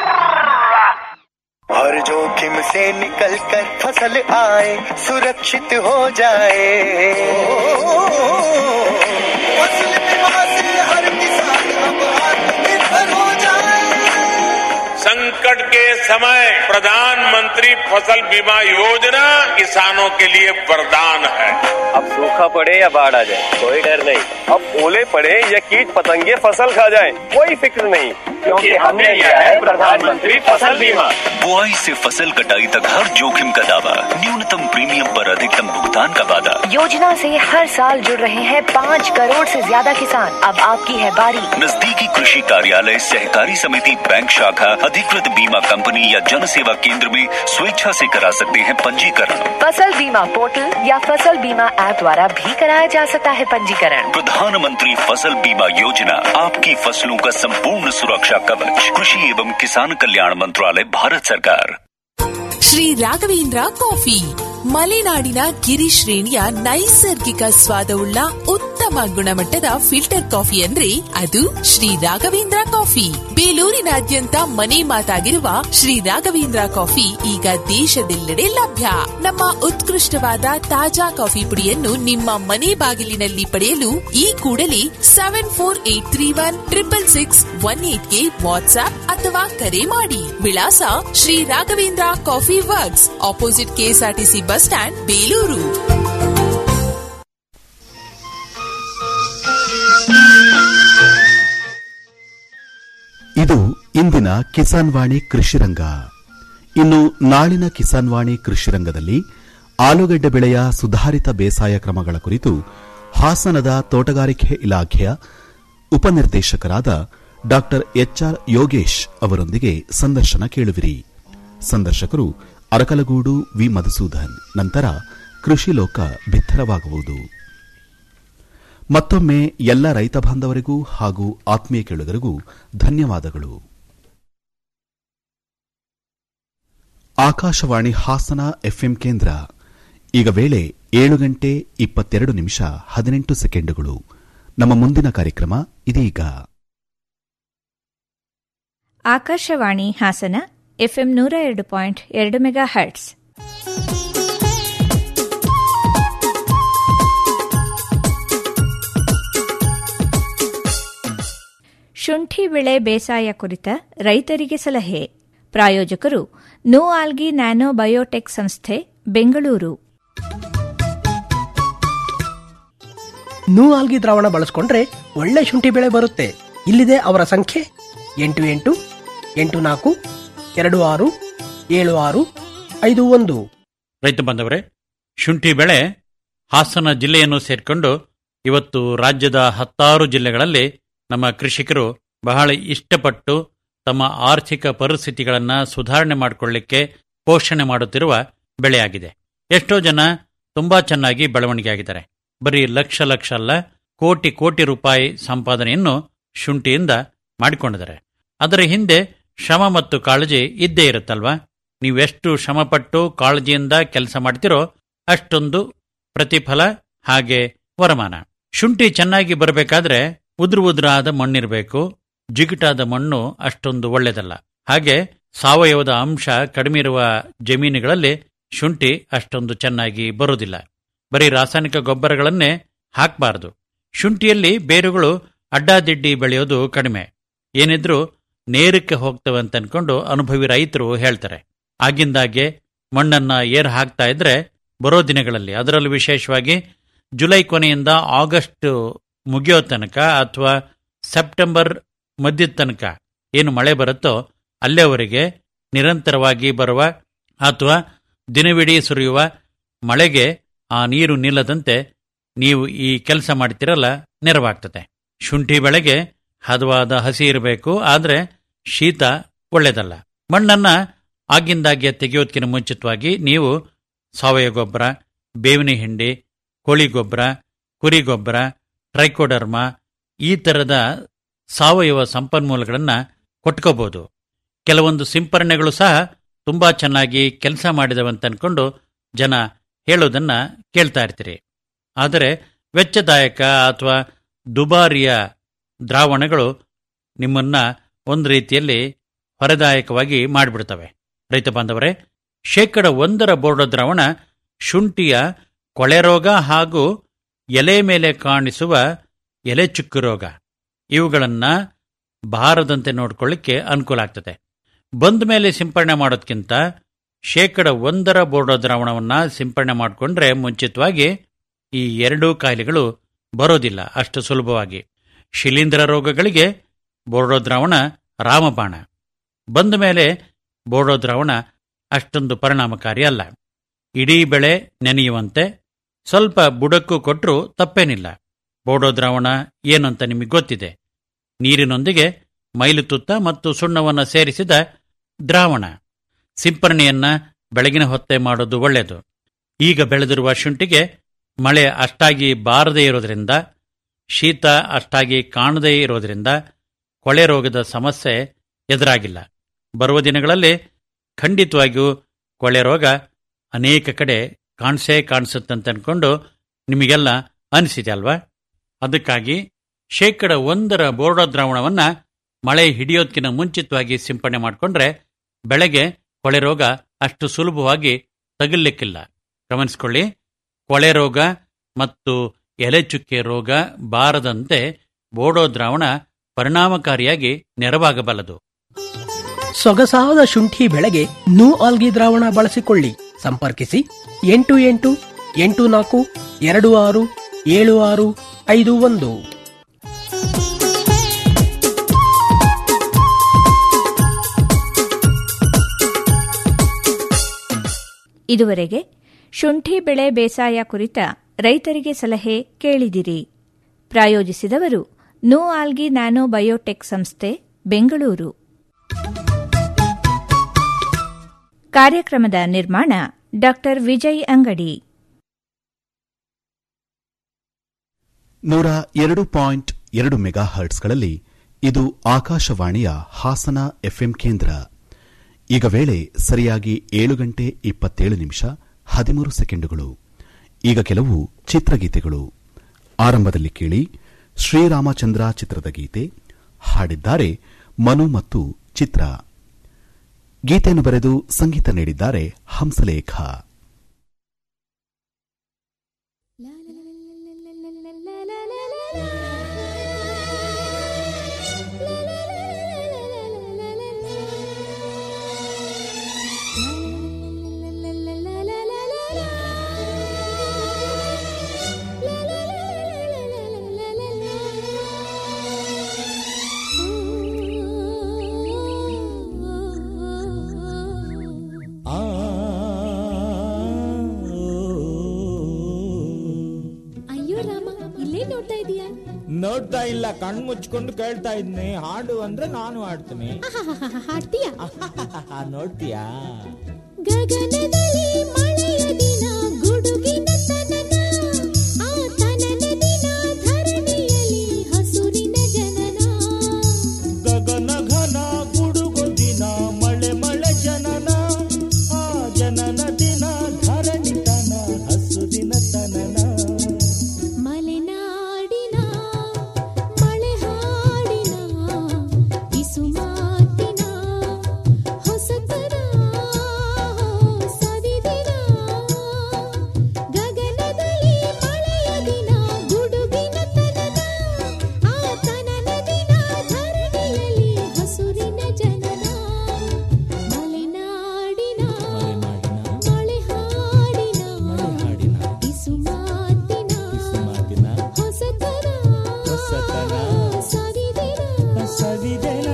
हर जोखिम से निकल कर फसल आए सुरक्षित हो जाए फसल बीमा से हर किसान अब आत्मनिर्भर हो जाए संकट के समय प्रधानमंत्री फसल बीमा योजना किसानों के लिए वरदान है अब सूखा पड़े या बाढ़ आ जाए कोई डर नहीं अब ओले पड़े या कीट पतंगे फसल खा जाए कोई फिक्र नहीं क्योंकि हमने लिया है प्रधानमंत्री फसल बीमा बुआई से फसल कटाई तक हर जोखिम का दावा न्यूनतम प्रीमियम पर अधिकतम भुगतान का वादा योजना से हर साल जुड़ रहे हैं पाँच करोड़ से ज्यादा किसान अब आपकी है बारी नजदीकी कृषि कार्यालय सहकारी समिति बैंक शाखा अधिकृत बीमा कंपनी या जन सेवा केंद्र में स्वेच्छा से करा सकते हैं पंजीकरण फसल बीमा पोर्टल या फसल बीमा ऐप द्वारा भी कराया जा सकता है पंजीकरण प्रधानमंत्री फसल बीमा योजना आपकी फसलों का संपूर्ण सुरक्षा कवच कृषि एवं किसान कल्याण मंत्रालय भारत सरकार ಶ್ರೀ ರಾಘವೇಂದ್ರ ಕಾಫಿ ಮಲೆನಾಡಿನ ಗಿರಿ ಶ್ರೇಣಿಯ ನೈಸರ್ಗಿಕ ಸ್ವಾದವುಳ್ಳ ಉತ್ತಮ ಗುಣಮಟ್ಟದ ಫಿಲ್ಟರ್ ಕಾಫಿ ಅಂದ್ರೆ ಅದು ಶ್ರೀ ರಾಘವೇಂದ್ರ ಕಾಫಿ ಬೇಲೂರಿನಾದ್ಯಂತ ಮನೆ ಮಾತಾಗಿರುವ ಶ್ರೀ ರಾಘವೇಂದ್ರ ಕಾಫಿ ಈಗ ದೇಶದೆಲ್ಲೆಡೆ ಲಭ್ಯ ನಮ್ಮ ಉತ್ಕೃಷ್ಟವಾದ ತಾಜಾ ಕಾಫಿ ಪುಡಿಯನ್ನು ನಿಮ್ಮ ಮನೆ ಬಾಗಿಲಿನಲ್ಲಿ ಪಡೆಯಲು ಈ ಕೂಡಲೇ seven four eight three one triple six one ಏಟ್ಗೆ ವಾಟ್ಸ್ಆಪ್ ಅಥವಾ ಕರೆ ಮಾಡಿ ವಿಳಾಸ Shri Raghavendra coffee works opposite KSRTC bus stand Belur ಇದು ಇಂದಿನ ಕಿಸಾನ್ ವಾಣಿ ಕೃಷಿರಂಗ ಇನ್ನು ನಾಳಿನ ಕಿಸಾನ್ ವಾಣಿ ಕೃಷಿರಂಗದಲ್ಲಿ ಆಲೂಗಡ್ಡೆ ಬೆಳೆಯ ಸುಧಾರಿತ ಬೇಸಾಯ ಕ್ರಮಗಳ ಕುರಿತು ಹಾಸನದ ತೋಟಗಾರಿಕೆ ಇಲಾಖೆಯ ಉಪನಿರ್ದೇಶಕರಾದ ಡಾ ಎಚ್ಆರ್ ಯೋಗೇಶ್ ಅವರೊಂದಿಗೆ ಸಂದರ್ಶನ ಕೇಳುವಿರಿ ಸಂದರ್ಶಕರು ಅರಕಲಗೂಡು ವಿ ಮಧುಸೂದನ್ ನಂತರ ಕೃಷಿ ಲೋಕ ಬಿತ್ತರವಾಗುವುದು ಮತ್ತೊಮ್ಮೆ ಎಲ್ಲ ರೈತ ಬಾಂಧವರಿಗೂ ಹಾಗೂ ಆತ್ಮೀಯ ಕೇಳುಗರಿಗೂ ಧನ್ಯವಾದಗಳು ಆಕಾಶವಾಣಿ ಹಾಸನ ಎಫ್ಎಂ ಕೇಂದ್ರ ಈಗ ವೇಳೆ ಏಳು ಗಂಟೆ ಇಪ್ಪತ್ತೆರಡು ನಿಮಿಷ ಹದಿನೆಂಟು ಸೆಕೆಂಡುಗಳು ನಮ್ಮ ಮುಂದಿನ ಕಾರ್ಯಕ್ರಮ ಇದೀಗ ಆಕಾಶವಾಣಿ ಹಾಸನ ಎಫ್ಎಂ ನೂರ ಎರಡು ಪಾಯಿಂಟ್ ಎರಡು ಮೆಗಾ ಹರ್ಟ್ಸ್ ಶುಂಠಿ ಬೆಳೆ ಬೇಸಾಯ ಕುರಿತ ರೈತರಿಗೆ ಸಲಹೆ ಪ್ರಾಯೋಜಕರು ನೋ ಆಲ್ಗಿ ನ್ಯಾನೋ ಬಯೋಟೆಕ್ ಸಂಸ್ಥೆ ಬೆಂಗಳೂರು ನೂ ಆಲ್ಗಿ ದ್ರಾವಣ ಬಳಸ್ಕೊಂಡ್ರೆ ಒಳ್ಳೆ ಶುಂಠಿ ಬೆಳೆ ಬರುತ್ತೆ ಇಲ್ಲಿದೆ ಅವರ ಸಂಖ್ಯೆ ಎಂಟು ಎಂಟು ಎಂಟು ನಾಲ್ಕು ಎರಡು ಆರು ಏಳು ಆರು ಐದು ಒಂದು ರೈತ ಬಂದವರೇ ಶುಂಠಿ ಬೆಳೆ ಹಾಸನ ಜಿಲ್ಲೆಯನ್ನು ಸೇರಿಕೊಂಡು ಇವತ್ತು ರಾಜ್ಯದ ಹತ್ತಾರು ಜಿಲ್ಲೆಗಳಲ್ಲಿ ನಮ್ಮ ಕೃಷಿಕರು ಬಹಳ ಇಷ್ಟಪಟ್ಟು ತಮ್ಮ ಆರ್ಥಿಕ ಪರಿಸ್ಥಿತಿಗಳನ್ನು ಸುಧಾರಣೆ ಮಾಡಿಕೊಳ್ಳಿಕ್ಕೆ ಪೋಷಣೆ ಮಾಡುತ್ತಿರುವ ಬೆಳೆಯಾಗಿದೆ ಎಷ್ಟೋ ಜನ ತುಂಬಾ ಚೆನ್ನಾಗಿ ಬೆಳವಣಿಗೆ ಆಗಿದ್ದಾರೆ ಬರೀ ಲಕ್ಷ ಲಕ್ಷ ಅಲ್ಲ ಕೋಟಿ ಕೋಟಿ ರೂಪಾಯಿ ಸಂಪಾದನೆಯನ್ನು ಶುಂಠಿಯಿಂದ ಮಾಡಿಕೊಂಡಿದ್ದಾರೆ ಅದರ ಹಿಂದೆ ಶ್ರಮ ಮತ್ತು ಕಾಳಜಿ ಇದ್ದೇ ಇರುತ್ತಲ್ವಾ ನೀವೆಷ್ಟು ಶ್ರಮಪಟ್ಟು ಕಾಳಜಿಯಿಂದ ಕೆಲಸ ಮಾಡ್ತಿರೋ ಅಷ್ಟೊಂದು ಪ್ರತಿಫಲ ಹಾಗೆ ವರಮಾನ ಶುಂಠಿ ಚೆನ್ನಾಗಿ ಬರಬೇಕಾದ್ರೆ ಉದುರು ಉದುರಾದ ಮಣ್ಣಿರಬೇಕು ಜಿಗುಟಾದ ಮಣ್ಣು ಅಷ್ಟೊಂದು ಒಳ್ಳೆಯದಲ್ಲ ಹಾಗೆ ಸಾವಯವದ ಅಂಶ ಕಡಿಮೆ ಇರುವ ಜಮೀನುಗಳಲ್ಲಿ ಶುಂಠಿ ಅಷ್ಟೊಂದು ಚೆನ್ನಾಗಿ ಬರುವುದಿಲ್ಲ ಬರೀ ರಾಸಾಯನಿಕ ಗೊಬ್ಬರಗಳನ್ನೇ ಹಾಕಬಾರದು ಶುಂಠಿಯಲ್ಲಿ ಬೇರುಗಳು ಅಡ್ಡಾದಿಡ್ಡಿ ಬೆಳೆಯೋದು ಕಡಿಮೆ ಏನಿದ್ರೂ ನೇರಕ್ಕೆ ಹೋಗ್ತವೆ ಅಂತ ಅನ್ಕೊಂಡು ಅನುಭವಿ ರೈತರು ಹೇಳ್ತಾರೆ ಆಗಿಂದಾಗೆ ಮಣ್ಣನ್ನ ಏರ್ ಹಾಕ್ತಾ ಇದ್ರೆ ಬರೋ ದಿನಗಳಲ್ಲಿ ಅದರಲ್ಲೂ ವಿಶೇಷವಾಗಿ ಜುಲೈ ಕೊನೆಯಿಂದ ಆಗಸ್ಟ್ ಮುಗಿಯೋ ತನಕ ಅಥವಾ ಸೆಪ್ಟೆಂಬರ್ ಮಧ್ಯದ ತನಕ ಏನು ಮಳೆ ಬರುತ್ತೋ ಅಲ್ಲಿಯವರೆಗೆ ನಿರಂತರವಾಗಿ ಬರುವ ಅಥವಾ ದಿನವಿಡೀ ಸುರಿಯುವ ಮಳೆಗೆ ಆ ನೀರು ನಿಲ್ಲದಂತೆ ನೀವು ಈ ಕೆಲಸ ಮಾಡ್ತಿರಲ್ಲ ನೆರವಾಗ್ತದೆ ಶುಂಠಿ ಬೆಳೆಗೆ ಹದವಾದ ಹಸಿ ಇರಬೇಕು ಆದರೆ ಶೀತ ಒಳ್ಳೆಯದಲ್ಲ ಮಣ್ಣನ್ನ ಆಗಿಂದಾಗ್ಗೆ ತೆಗೆಯೋದಕ್ಕಿಂತ ಮುಂಚಿತವಾಗಿ ನೀವು ಸಾವಯವ ಗೊಬ್ಬರ ಬೇವಿನ ಹಿಂಡಿ ಕೋಳಿ ಗೊಬ್ಬರ ಕುರಿ ಗೊಬ್ಬರ ಟ್ರೈಕೋಡರ್ಮ ಈ ಥರದ ಸಾವಯವ ಸಂಪನ್ಮೂಲಗಳನ್ನು ಕೊಟ್ಕೋಬಹುದು ಕೆಲವೊಂದು ಸಿಂಪರಣೆಗಳು ಸಹ ತುಂಬಾ ಚೆನ್ನಾಗಿ ಕೆಲಸ ಮಾಡಿದವಂತ ಅನ್ಕೊಂಡು ಜನ ಹೇಳೋದನ್ನ ಕೇಳ್ತಾ ಇರ್ತೀರಿ ಆದರೆ ವೆಚ್ಚದಾಯಕ ಅಥವಾ ದುಬಾರಿಯ ದ್ರಾವಣಗಳು ನಿಮ್ಮನ್ನ ಒಂದು ರೀತಿಯಲ್ಲಿ ಹೊರೆದಾಯಕವಾಗಿ ಮಾಡಿಬಿಡ್ತವೆ ರೈತ ಬಾಂಧವರೇ ಶೇಕಡ ಒಂದರ ಬೋರ್ಡೋ ದ್ರಾವಣ ಶುಂಠಿಯ ಕೊಳೆ ರೋಗ ಹಾಗೂ ಎಲೆ ಮೇಲೆ ಕಾಣಿಸುವ ಎಲೆ ಚುಕ್ಕು ರೋಗ ಇವುಗಳನ್ನ ಬಾರದಂತೆ ನೋಡ್ಕೊಳ್ಳಿಕ್ಕೆ ಅನುಕೂಲ ಆಗ್ತದೆ ಬಂದ ಮೇಲೆ ಸಿಂಪರಣೆ ಮಾಡೋದ್ಕಿಂತ ಶೇಕಡ ಒಂದರ ಬೋರ್ಡೋ ದ್ರಾವಣವನ್ನ ಸಿಂಪರಣೆ ಮಾಡಿಕೊಂಡ್ರೆ ಮುಂಚಿತವಾಗಿ ಈ ಎರಡೂ ಕಾಯಿಲೆಗಳು ಬರೋದಿಲ್ಲ ಅಷ್ಟು ಸುಲಭವಾಗಿ ಶಿಲೀಂಧ್ರ ರೋಗಗಳಿಗೆ ಬೋರ್ಡೋ ದ್ರಾವಣ ರಾಮಬಾಣ ಬಂದ ಮೇಲೆ ಬೋರ್ಡೋ ದ್ರಾವಣ ಅಷ್ಟೊಂದು ಪರಿಣಾಮಕಾರಿ ಅಲ್ಲ ಇಡೀ ಬೆಳೆ ನೆನೆಯುವಂತೆ ಸ್ವಲ್ಪ ಬುಡಕ್ಕೂ ಕೊಟ್ಟರೂ ತಪ್ಪೇನಿಲ್ಲ ಬೋಡೋ ದ್ರಾವಣ ಏನಂತ ನಿಮಗೆ ಗೊತ್ತಿದೆ ನೀರಿನೊಂದಿಗೆ ಮೈಲುತುತ್ತ ಮತ್ತು ಸುಣ್ಣವನ್ನು ಸೇರಿಸಿದ ದ್ರಾವಣ ಸಿಂಪರಣೆಯನ್ನ ಬೆಳಗಿನ ಹೊತ್ತೆ ಮಾಡೋದು ಒಳ್ಳೆಯದು ಈಗ ಬೆಳೆದಿರುವ ಶುಂಠಿಗೆ ಮಳೆ ಅಷ್ಟಾಗಿ ಬಾರದೇ ಇರೋದ್ರಿಂದ ಶೀತ ಅಷ್ಟಾಗಿ ಕಾಣದೇ ಇರೋದ್ರಿಂದ ಕೊಳೆ ರೋಗದ ಸಮಸ್ಯೆ ಎದುರಾಗಿಲ್ಲ ಬರುವ ದಿನಗಳಲ್ಲಿ ಖಂಡಿತವಾಗಿಯೂ ಕೊಳೆ ರೋಗ ಅನೇಕ ಕಡೆ ಕಾಣಿಸೇ ಕಾಣಿಸುತ್ತಂತ ಅನ್ಕೊಂಡು ನಿಮಗೆಲ್ಲ ಅನಿಸಿದೆ ಅಲ್ವಾ ಅದಕ್ಕಾಗಿ ಶೇಕಡ ಒಂದರ ಬೋರ್ಡೋ ದ್ರಾವಣವನ್ನ ಮಳೆ ಹಿಡಿಯೋದಕ್ಕಿಂತ ಮುಂಚಿತವಾಗಿ ಸಿಂಪಡಣೆ ಮಾಡಿಕೊಂಡ್ರೆ ಬೆಳೆಗೆ ಕೊಳೆ ರೋಗ ಅಷ್ಟು ಸುಲಭವಾಗಿ ತಗಲಿಕ್ಕಿಲ್ಲ ಗಮನಿಸ್ಕೊಳ್ಳಿ ಕೊಳೆ ರೋಗ ಮತ್ತು ಎಲೆ ಚುಕ್ಕೆ ರೋಗ ಬಾರದಂತೆ ಬೋಡೋ ದ್ರಾವಣ ಪರಿಣಾಮಕಾರಿಯಾಗಿ ನೆರವಾಗಬಲ್ಲದು ಸೊಗಸಾದ ಶುಂಠಿ ಬೆಳೆಗೆ ನೂ ಆಲ್ಗಿ ದ್ರಾವಣ ಬಳಸಿಕೊಳ್ಳಿ ಸಂಪರ್ಕಿಸಿ ಎಂಟು ಎಂಟು ಎಂಟು ನಾಲ್ಕು ಎರಡು ಆರು ಏಳು ಆರು ಐದು ಒಂದು ಇದುವರೆಗೆ ಶುಂಠಿ ಬೆಳೆ ಬೇಸಾಯ ಕುರಿತ ರೈತರಿಗೆ ಸಲಹೆ ಕೇಳಿದಿರಿ ಪ್ರಾಯೋಜಿಸಿದವರು ನೋ ಆಲ್ಗಿ ನ್ಯಾನೋ ಬಯೋಟೆಕ್ ಸಂಸ್ಥೆ ಬೆಂಗಳೂರು ಕಾರ್ಯಕ್ರಮದ ನಿರ್ಮಾಣ ಡಾ ವಿಜಯ್ ಅಂಗಡಿ ನೂರ ಎರಡು ಪಾಯಿಂಟ್ ಎರಡು ಮೆಗಾ ಹರ್ಟ್ಸ್ಗಳಲ್ಲಿ ಇದು ಆಕಾಶವಾಣಿಯ ಹಾಸನ ಎಫ್ಎಂ ಕೇಂದ್ರ ಈಗ ವೇಳೆ ಸರಿಯಾಗಿ ಏಳು ಗಂಟೆ ಇಪ್ಪತ್ತೇಳು ನಿಮಿಷ ಹದಿಮೂರು ಸೆಕೆಂಡುಗಳು ಈಗ ಕೆಲವು ಚಿತ್ರಗೀತೆಗಳು ಆರಂಭದಲ್ಲಿ ಕೇಳಿ ಶ್ರೀರಾಮಚಂದ್ರ ಚಿತ್ರದ ಗೀತೆ ಹಾಡಿದ್ದಾರೆ ಮನು ಮತ್ತು ಚಿತ್ರ ಗೀತೆಯನ್ನು ಬರೆದು ಸಂಗೀತ ನೀಡಿದ್ದಾರೆ ಹಂಸಲೇಖ ಅಯ್ಯೋ ರಾಮ ಇಲ್ಲೇ ನೋಡ್ತಾ ಇದೀಯಾ ನೋಡ್ತಾ ಇಲ್ಲ ಕಣ್ ಮುಚ್ಕೊಂಡು ಕೇಳ್ತಾ ಇದ್ನಿ ಹಾಡು ಅಂದ್ರೆ ನಾನು ಹಾಡ್ತೀನಿ ಹಾಡ್ತೀಯಾ ನೋಡ್ತೀಯಾ ಗಗನದಲ್ಲಿ ಮಳೆಯ ದಿನ ಗುಡುಗಿನ ತನನ ಆ ತನನ ದಿನ ಧರಣಿಯಲ್ಲಿ ಹಸುರಿನ ಜನನ ಗಗನ ಘನ ಗುಡುಗು ದಿನ ಮಳೆ ಮಳೆ ಜನನ ಆ ಜನನ ದಿನ ಧರಣಿ ತನ ಹಸು ದಿನ ತನನ ಮಲೆನಾಡಿನ ಮಳೆ ಹಾಡಿನ ಬಿಸು ಮಾತಿನ ಹೊಸತನ ಸವಿದಿನ ಗಗನದಲ್ಲಿ ಮಳೆಯ ದಿನ ಗುಡುಗಿನ ತನನ ಆ ತನನ ದಿನ ಧರಣಿಯಲ್ಲಿ ಹಸುರಿನ ಜನನ ಮಲೆನಾಡಿನ ಮಳೆ ಹಾಡಿನ ಬಿಸು ಮಾತಿನ ಹೊಸತನ ಹೊಸತನ ಸವಿದಿನ ಸವಿದೆನ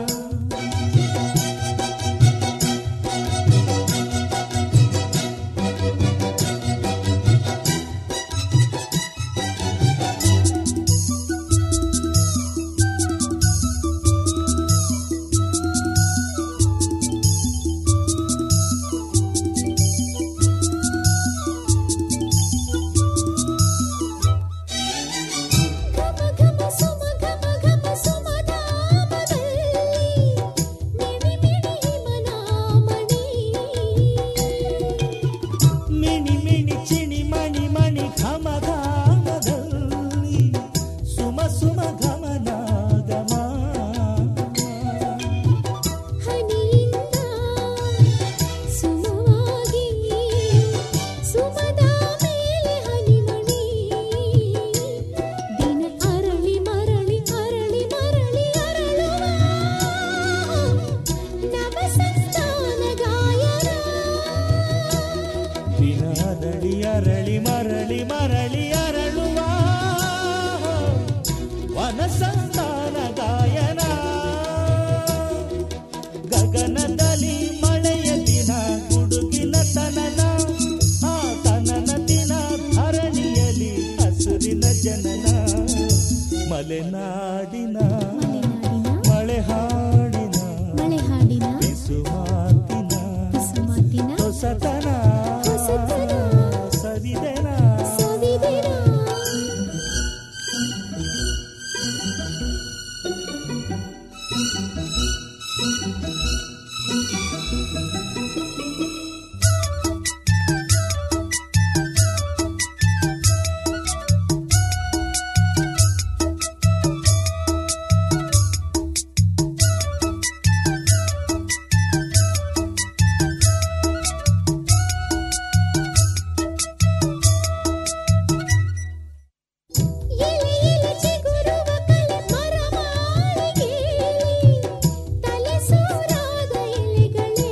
ಘಮ ಘಮ ಸುಮ ಘಮ ಘಮ ಸುಮಧಾಮದಲ್ಲಿ ಮಿಣಿ ಮಿಣಿ ಹಿಮನಾಮಣಿ ಮಿಣಿ ಮಿಣಿ ಚಿಣಿ ಮಣಿ ಮಣಿ ಘಮ ಘಾಮದಲ್ಲಿ ಸುಮ ಸುಮ ಘಮನ ಗಮ ಹನಿಯಿಂದ ಸುಮವಾಗಿ ಸುಮದ ಮೇಲೆ ಹನಿಮಣಿ ದಿನ ಅರಳಿ ಮರಳಿ ಅರಳಿ ಮರಳಿ ಅರಳುವ ನವ ಸಂತಾನ ಗಾಯನ ದಿನದಡಿ ಅರಳಿ ಮರಳಿ ಮರಳಿ ಅರಳುವ ವನ ಸಂತಾನ ಗಾಯನ ಗಗನದಲ್ಲಿ ಮಳೆಯ ದಿನ ಗುಡುಗಿನ ತನನ ಆ ತನನ ದಿನ ಧರಣಿಯಲಿ ಹಸುರಿನ ಜನನ ಮಲೆನಾಡಿನ ಮಳೆ ಹಾಡಿನ ಮಳೆ ಹಾಡಿನ ಬಿಸು ಮಾತಿನ ಬಿಸು ಮಾತಿನ ಹೊಸತನ ಸವಿದೆನ ಸವಿದಿನ ಎಲೆ ಎಲೆ ಚಿಗುರುವ ಕಲೆ ಮರ ಮಾಳಿಗೆಯಲ್ಲಿ ತಲೆ ಸೂರಾದ ಎಲೆಗಳೇ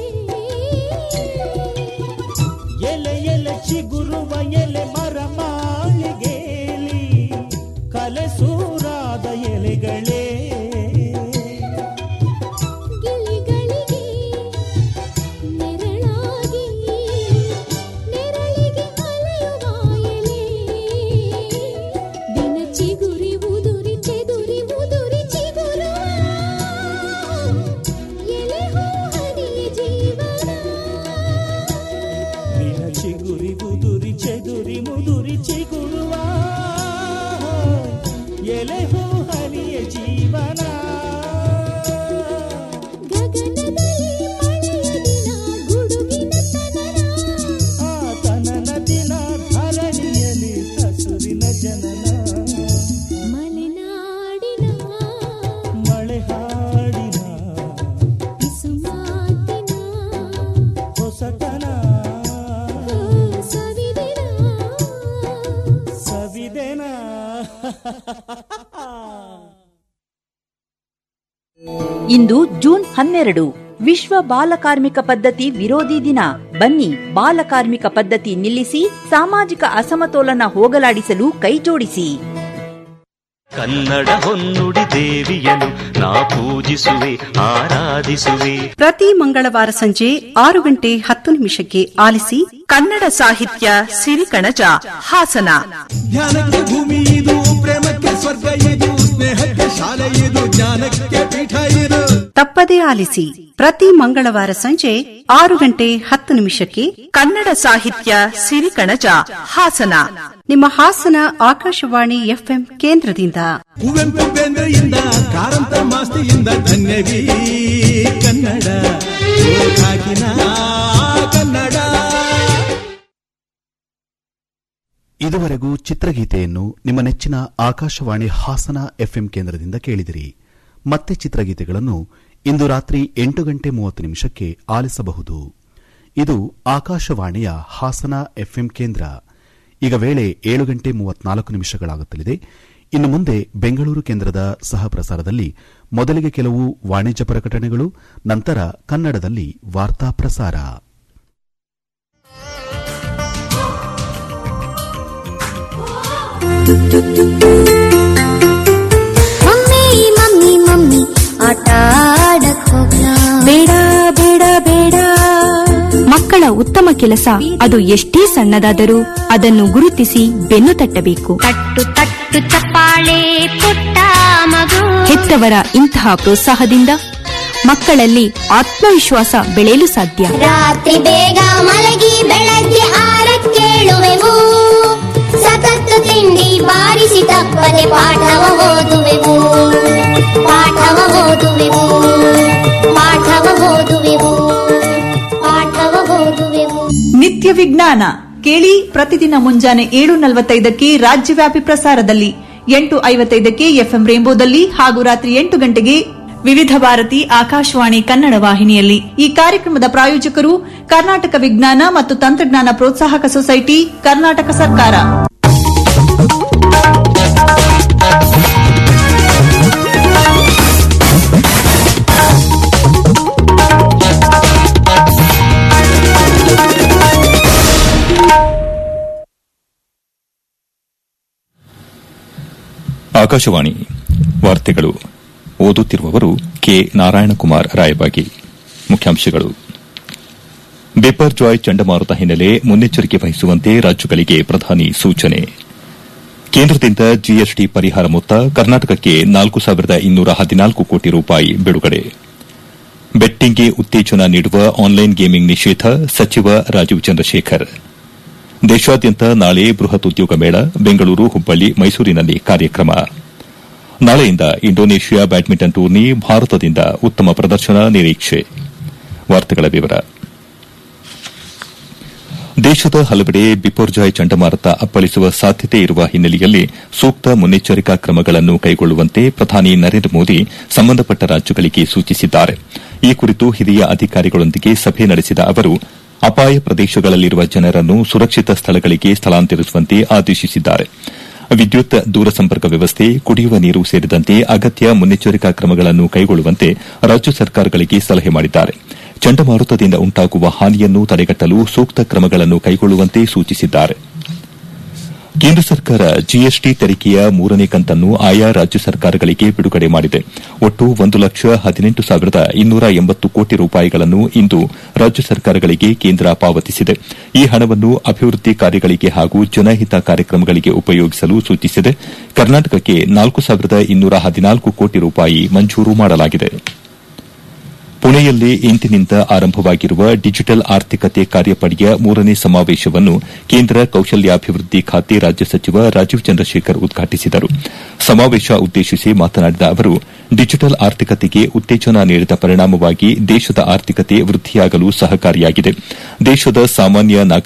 ಎಲೆ ಎಲೆ ಚಿಗುರುವ ಎಲೆ ಮರ ಮಾಳಿಗೆಲಿ ಕಲೆಸೂರಾದ ಎಲೆಗಳೇ ಗಿಳಿಗಳಿಗೆ ನೆರಳಾಗಿ ಉದುರಿ ಚೆದುರಿ ಮುದುರಿ ಚಿಗುಳುವ ಎಲೆ ಹೂ ಹನಿಯ ಜೀವನ ಆ ತನನ ದಿನ ಧರಣಿಯಲಿ ಹಸುರಿನ ಜನನ ಮಲೆನಾಡಿನ ಮಳೆ ಹಾಡಿನ ಸುಮಾತಿನ ಹೊಸತನ ಸವಿದಿನ ಸವಿದೆನ ಇಂದು ಜೂನ್ ಹನ್ನೆರಡು ವಿಶ್ವ ಬಾಲಕಾರ್ಮಿಕ ಪದ್ಧತಿ ವಿರೋಧಿ ದಿನ ಬನ್ನಿ ಬಾಲಕಾರ್ಮಿಕ ಪದ್ಧತಿ ನಿಲ್ಲಿಸಿ ಸಾಮಾಜಿಕ ಅಸಮತೋಲನ ಹೋಗಲಾಡಿಸಲು ಕೈಜೋಡಿಸಿ ಕನ್ನಡ ಹೊನ್ನುಡಿ ದೇವಿಯನು ನಾ ಪೂಜಿಸುವೆ ಆರಾಧಿಸುವೆ ಪ್ರತಿ ಮಂಗಳವಾರ ಸಂಜೆ ಆರು ಗಂಟೆ ಹತ್ತು ನಿಮಿಷಕ್ಕೆ ಆಲಿಸಿ ಕನ್ನಡ ಸಾಹಿತ್ಯ ಸಿರಿಕಣಜ ಹಾಸನ ಧ್ಯಾನಕ್ಕೆ ಭೂಮಿ ಇದು ಪ್ರೇಮಕ್ಕೆ ಸ್ವರ್ಗ ಇದು ಸ್ನೇಹಕ್ಕೆ ಶಾಲೆ ಇದು ಜ್ಞಾನಕ್ಕೆ ಪೀಠ ಇದು ತಪ್ಪದೇ ಆಲಿಸಿ ಪ್ರತಿ ಮಂಗಳವಾರ ಸಂಜೆ ಆರು ಗಂಟೆ ಹತ್ತು ನಿಮಿಷಕ್ಕೆ ಕನ್ನಡ ಸಾಹಿತ್ಯ ಸಿರಿಕಣಜ ಹಾಸನ ನಿಮ್ಮ ಹಾಸನ ಆಕಾಶವಾಣಿ ಎಫ್ಎಂ ಕೇಂದ್ರದಿಂದ ಕುವೆಂಪು ಬೇಂದ್ರೆಯಿಂದ ಕಾರಂತ ಮಾಸ್ತಿಯಿಂದ ಧನ್ಯವೀ ಕನ್ನಡ ಕಾಕಿನ ಕನ್ನಡ ಇದುವರೆಗೂ ಚಿತ್ರಗೀತೆಯನ್ನು ನಿಮ್ಮ ನೆಚ್ಚಿನ ಆಕಾಶವಾಣಿ ಹಾಸನ ಎಫ್ಎಂ ಕೇಂದ್ರದಿಂದ ಕೇಳಿದಿರಿ ಮತ್ತೆ ಚಿತ್ರಗೀತೆಗಳನ್ನು ಇಂದು ರಾತ್ರಿ ಎಂಟು ಗಂಟೆ ಮೂವತ್ತು ನಿಮಿಷಕ್ಕೆ ಆಲಿಸಬಹುದು ಇದು ಆಕಾಶವಾಣಿಯ ಹಾಸನ ಎಫ್ಎಂ ಕೇಂದ್ರ ಈಗ ವೇಳೆ ಏಳು ಗಂಟೆ ಮೂವತ್ನಾಲ್ಕು ನಿಮಿಷಗಳಾಗುತ್ತಲಿದೆ ಇನ್ನು ಮುಂದೆ ಬೆಂಗಳೂರು ಕೇಂದ್ರದ ಸಹ ಪ್ರಸಾರದಲ್ಲಿ ಮೊದಲಿಗೆ ಕೆಲವು ವಾಣಿಜ್ಯ ಪ್ರಕಟಣೆಗಳು ನಂತರ ಕನ್ನಡದಲ್ಲಿ ವಾರ್ತಾ ಪ್ರಸಾರ ಮಮ್ಮಿ ಮಮ್ಮಿ ಮಮ್ಮಿ ಆಟ ಆಡಕ್ ಹೋಗ್ಲಾ ಬೇಡ ಬೇಡ ಬೇಡ ಮಕ್ಕಳ ಉತ್ತಮ ಕೆಲಸ ಅದು ಎಷ್ಟೇ ಸಣ್ಣದಾದರೂ ಅದನ್ನು ಗುರುತಿಸಿ ಬೆನ್ನು ತಟ್ಟಬೇಕು ತಟ್ಟು ತಟ್ಟು ಚಪ್ಪಾಳೆ ಪುಟ್ಟ ಮಗು ಹೆತ್ತವರ ಇಂತಹ ಪ್ರೋತ್ಸಾಹದಿಂದ ಮಕ್ಕಳಲ್ಲಿ ಆತ್ಮವಿಶ್ವಾಸ ಬೆಳೆಯಲು ಸಾಧ್ಯ ರಾತ್ರಿ ಬೇಗ ಮಲಗಿ ಬೆಳಗ್ಗೆ ಆರಕ್ಕೇಳುವೆವು ಸತತ ತಿಂಡಿ ಬಾರಿಸಿ ತಪ್ಪದೆ ಪಾಠವ ಓದುವೆವು ಪಾಠವ ಓದುವೆವು ಪಾಠವ ಓದುವೆವು ಪಾಠವ ಓದುವೆವು ನಿತ್ಯ ವಿಜ್ಞಾನ ಕೇಳಿ ಪ್ರತಿದಿನ ಮುಂಜಾನೆ ಏಳು ನಲವತ್ತೈದಕ್ಕೆ ರಾಜ್ಯವ್ಯಾಪಿ ಪ್ರಸಾರದಲ್ಲಿ ಎಂಟು ಐವತ್ತೈದಕ್ಕೆ ಎಫ್ಎಂ ರೇಂಬೋದಲ್ಲಿ ಹಾಗೂ ರಾತ್ರಿ ಎಂಟು ಗಂಟೆಗೆ ವಿವಿಧ ಭಾರತಿ ಆಕಾಶವಾಣಿ ಕನ್ನಡ ವಾಹಿನಿಯಲ್ಲಿ ಈ ಕಾರ್ಯಕ್ರಮದ ಪ್ರಾಯೋಜಕರು ಕರ್ನಾಟಕ ವಿಜ್ಞಾನ ಮತ್ತು ತಂತ್ರಜ್ಞಾನ ಪ್ರೋತ್ಸಾಹಕ ಸೊಸೈಟಿ ಕರ್ನಾಟಕ ಸರ್ಕಾರ ಆಕಾಶವಾಣಿ ವಾರ್ತೆಗಳು ಓದುತ್ತಿರುವವರು ಕೆ ನಾರಾಯಣಕುಮಾರ್ ರಾಯಬಾಗಿ ಮುಖ್ಯಾಂಶಗಳು ಬಿಪರ್ಜಾಯ್ ಚಂಡಮಾರುತ ಹಿನ್ನೆಲೆ ಮುನ್ನೆಚ್ಚರಿಕೆ ವಹಿಸುವಂತೆ ರಾಜ್ಯಗಳಿಗೆ ಪ್ರಧಾನಿ ಸೂಚನೆ ಕೇಂದ್ರದಿಂದ ಜಿಎಸ್ಟಿ ಪರಿಹಾರ ಮೊತ್ತ ಕರ್ನಾಟಕಕ್ಕೆ ನಾಲ್ಕು ಸಾವಿರದ ಇನ್ನೂರ ಹದಿನಾಲ್ಕು ಕೋಟಿ ರೂಪಾಯಿ ಬಿಡುಗಡೆ ಬೆಟ್ಟಿಂಗ್ಗೆ ಉತ್ತೇಜನ ನೀಡುವ ಆನ್ಲೈನ್ ಗೇಮಿಂಗ್ ನಿಷೇಧ ಸಚಿವ ರಾಜೀವ್ ಚಂದ್ರಶೇಖರ್ ದೇಶಾದ್ಯಂತ ನಾಳೆ ಬೃಹತ್ ಉದ್ಯೋಗ ಮೇಳ ಬೆಂಗಳೂರು ಹುಬ್ಬಳ್ಳಿ ಮೈಸೂರಿನಲ್ಲಿ ಕಾರ್ಯಕ್ರಮ ನಾಳೆಯಿಂದ ಇಂಡೋನೇಷ್ಯಾ ಬ್ಯಾಡ್ಮಿಂಟನ್ ಟೂರ್ನಿ ಭಾರತದಿಂದ ಉತ್ತಮ ಪ್ರದರ್ಶನ ನಿರೀಕ್ಷೆ ವಾರ್ತೆಗಳ ವಿವರ ದೇಶದ ಹಲವೆಡೆ ಬಿಪರ್ಜಾಯ್ ಚಂಡಮಾರುತ ಅಪ್ಪಳಿಸುವ ಸಾಧ್ಯತೆ ಇರುವ ಹಿನ್ನೆಲೆಯಲ್ಲಿ ಸೂಕ್ತ ಮುನ್ನೆಚ್ಚರಿಕಾ ಕ್ರಮಗಳನ್ನು ಕೈಗೊಳ್ಳುವಂತೆ ಪ್ರಧಾನಿ ನರೇಂದ್ರ ಮೋದಿ ಸಂಬಂಧಪಟ್ಟ ರಾಜ್ಯಗಳಿಗೆ ಸೂಚಿಸಿದ್ದಾರೆ ಈ ಕುರಿತು ಹಿರಿಯ ಅಧಿಕಾರಿಗಳೊಂದಿಗೆ ಸಭೆ ನಡೆಸಿದ ಅವರು ಅಪಾಯ ಪ್ರದೇಶಗಳಲ್ಲಿರುವ ಜನರನ್ನು ಸುರಕ್ಷಿತ ಸ್ಥಳಗಳಿಗೆ ಸ್ಥಳಾಂತರಿಸುವಂತೆ ಆದೇಶಿಸಿದ್ದಾರೆ ವಿದ್ಯುತ್ ದೂರಸಂಪರ್ಕ ವ್ಯವಸ್ಥೆ ಕುಡಿಯುವ ನೀರು ಸೇರಿದಂತೆ ಅಗತ್ಯ ಮುನ್ನೆಚ್ಚರಿಕಾ ಕ್ರಮಗಳನ್ನು ಕೈಗೊಳ್ಳುವಂತೆ ರಾಜ್ಯ ಸರ್ಕಾರಗಳಿಗೆ ಸಲಹೆ ಮಾಡಿದ್ದಾರೆ ಚಂಡಮಾರುತದಿಂದ ಉಂಟಾಗುವ ಹಾನಿಯನ್ನು ತಡೆಗಟ್ಟಲು ಸೂಕ್ತ ಕ್ರಮಗಳನ್ನು ಕೈಗೊಳ್ಳುವಂತೆ ಸೂಚಿಸಿದ್ದಾರೆ ಕೇಂದ್ರ ಸರ್ಕಾರ ಜಿಎಸ್ಟಿ ತೆರಿಗೆಯ ಮೂರನೇ ಕಂತನ್ನು ಆಯಾ ರಾಜ್ಯ ಸರ್ಕಾರಗಳಿಗೆ ಬಿಡುಗಡೆ ಮಾಡಿದೆ ಒಟ್ಟು ಒಂದು ಲಕ್ಷ ಹದಿನೆಂಟು ಸಾವಿರದ ಇನ್ನೂರ ಎಂಬತ್ತು ಕೋಟಿ ರೂಪಾಯಿಗಳನ್ನು ಇಂದು ರಾಜ್ಯ ಸರ್ಕಾರಗಳಿಗೆ ಕೇಂದ್ರ ಪಾವತಿಸಿದೆ ಈ ಹಣವನ್ನು ಅಭಿವೃದ್ಧಿ ಕಾರ್ಯಗಳಿಗೆ ಹಾಗೂ ಜನಹಿತ ಕಾರ್ಯಕ್ರಮಗಳಿಗೆ ಉಪಯೋಗಿಸಲು ಸೂಚಿಸಿದೆ ಕರ್ನಾಟಕಕ್ಕೆ ನಾಲ್ಕು ಸಾವಿರದ ಇನ್ನೂರ ಹದಿನಾಲ್ಕು ಕೋಟಿ ರೂಪಾಯಿ ಮಂಜೂರು ಮಾಡಲಾಗಿದೆ ಪುಣೆಯಲ್ಲಿ ಇಂದಿನಿಂದ ಆರಂಭವಾಗಿರುವ ಡಿಜಿಟಲ್ ಆರ್ಥಿಕತೆ ಕಾರ್ಯಪಡೆಯ ಮೂರನೇ ಸಮಾವೇಶವನ್ನು ಕೇಂದ್ರ ಕೌಶಲ್ಯಾಭಿವೃದ್ಧಿ ಖಾತೆ ರಾಜ್ಯ ಸಚಿವ ರಾಜೀವ್ ಚಂದ್ರಶೇಖರ್ ಉದ್ಘಾಟಿಸಿದರು ಸಮಾವೇಶ ಉದ್ದೇಶಿಸಿ ಮಾತನಾಡಿದ ಅವರು ಡಿಜಿಟಲ್ ಆರ್ಥಿಕತೆಗೆ ಉತ್ತೇಜನ ನೀಡಿದ ಪರಿಣಾಮವಾಗಿ ದೇಶದ ಆರ್ಥಿಕತೆ ವೃದ್ಧಿಯಾಗಲು ಸಹಕಾರಿಯಾಗಿದೆ ದೇಶದ ಸಾಮಾನ್ಯ ನಾಗರಿಕ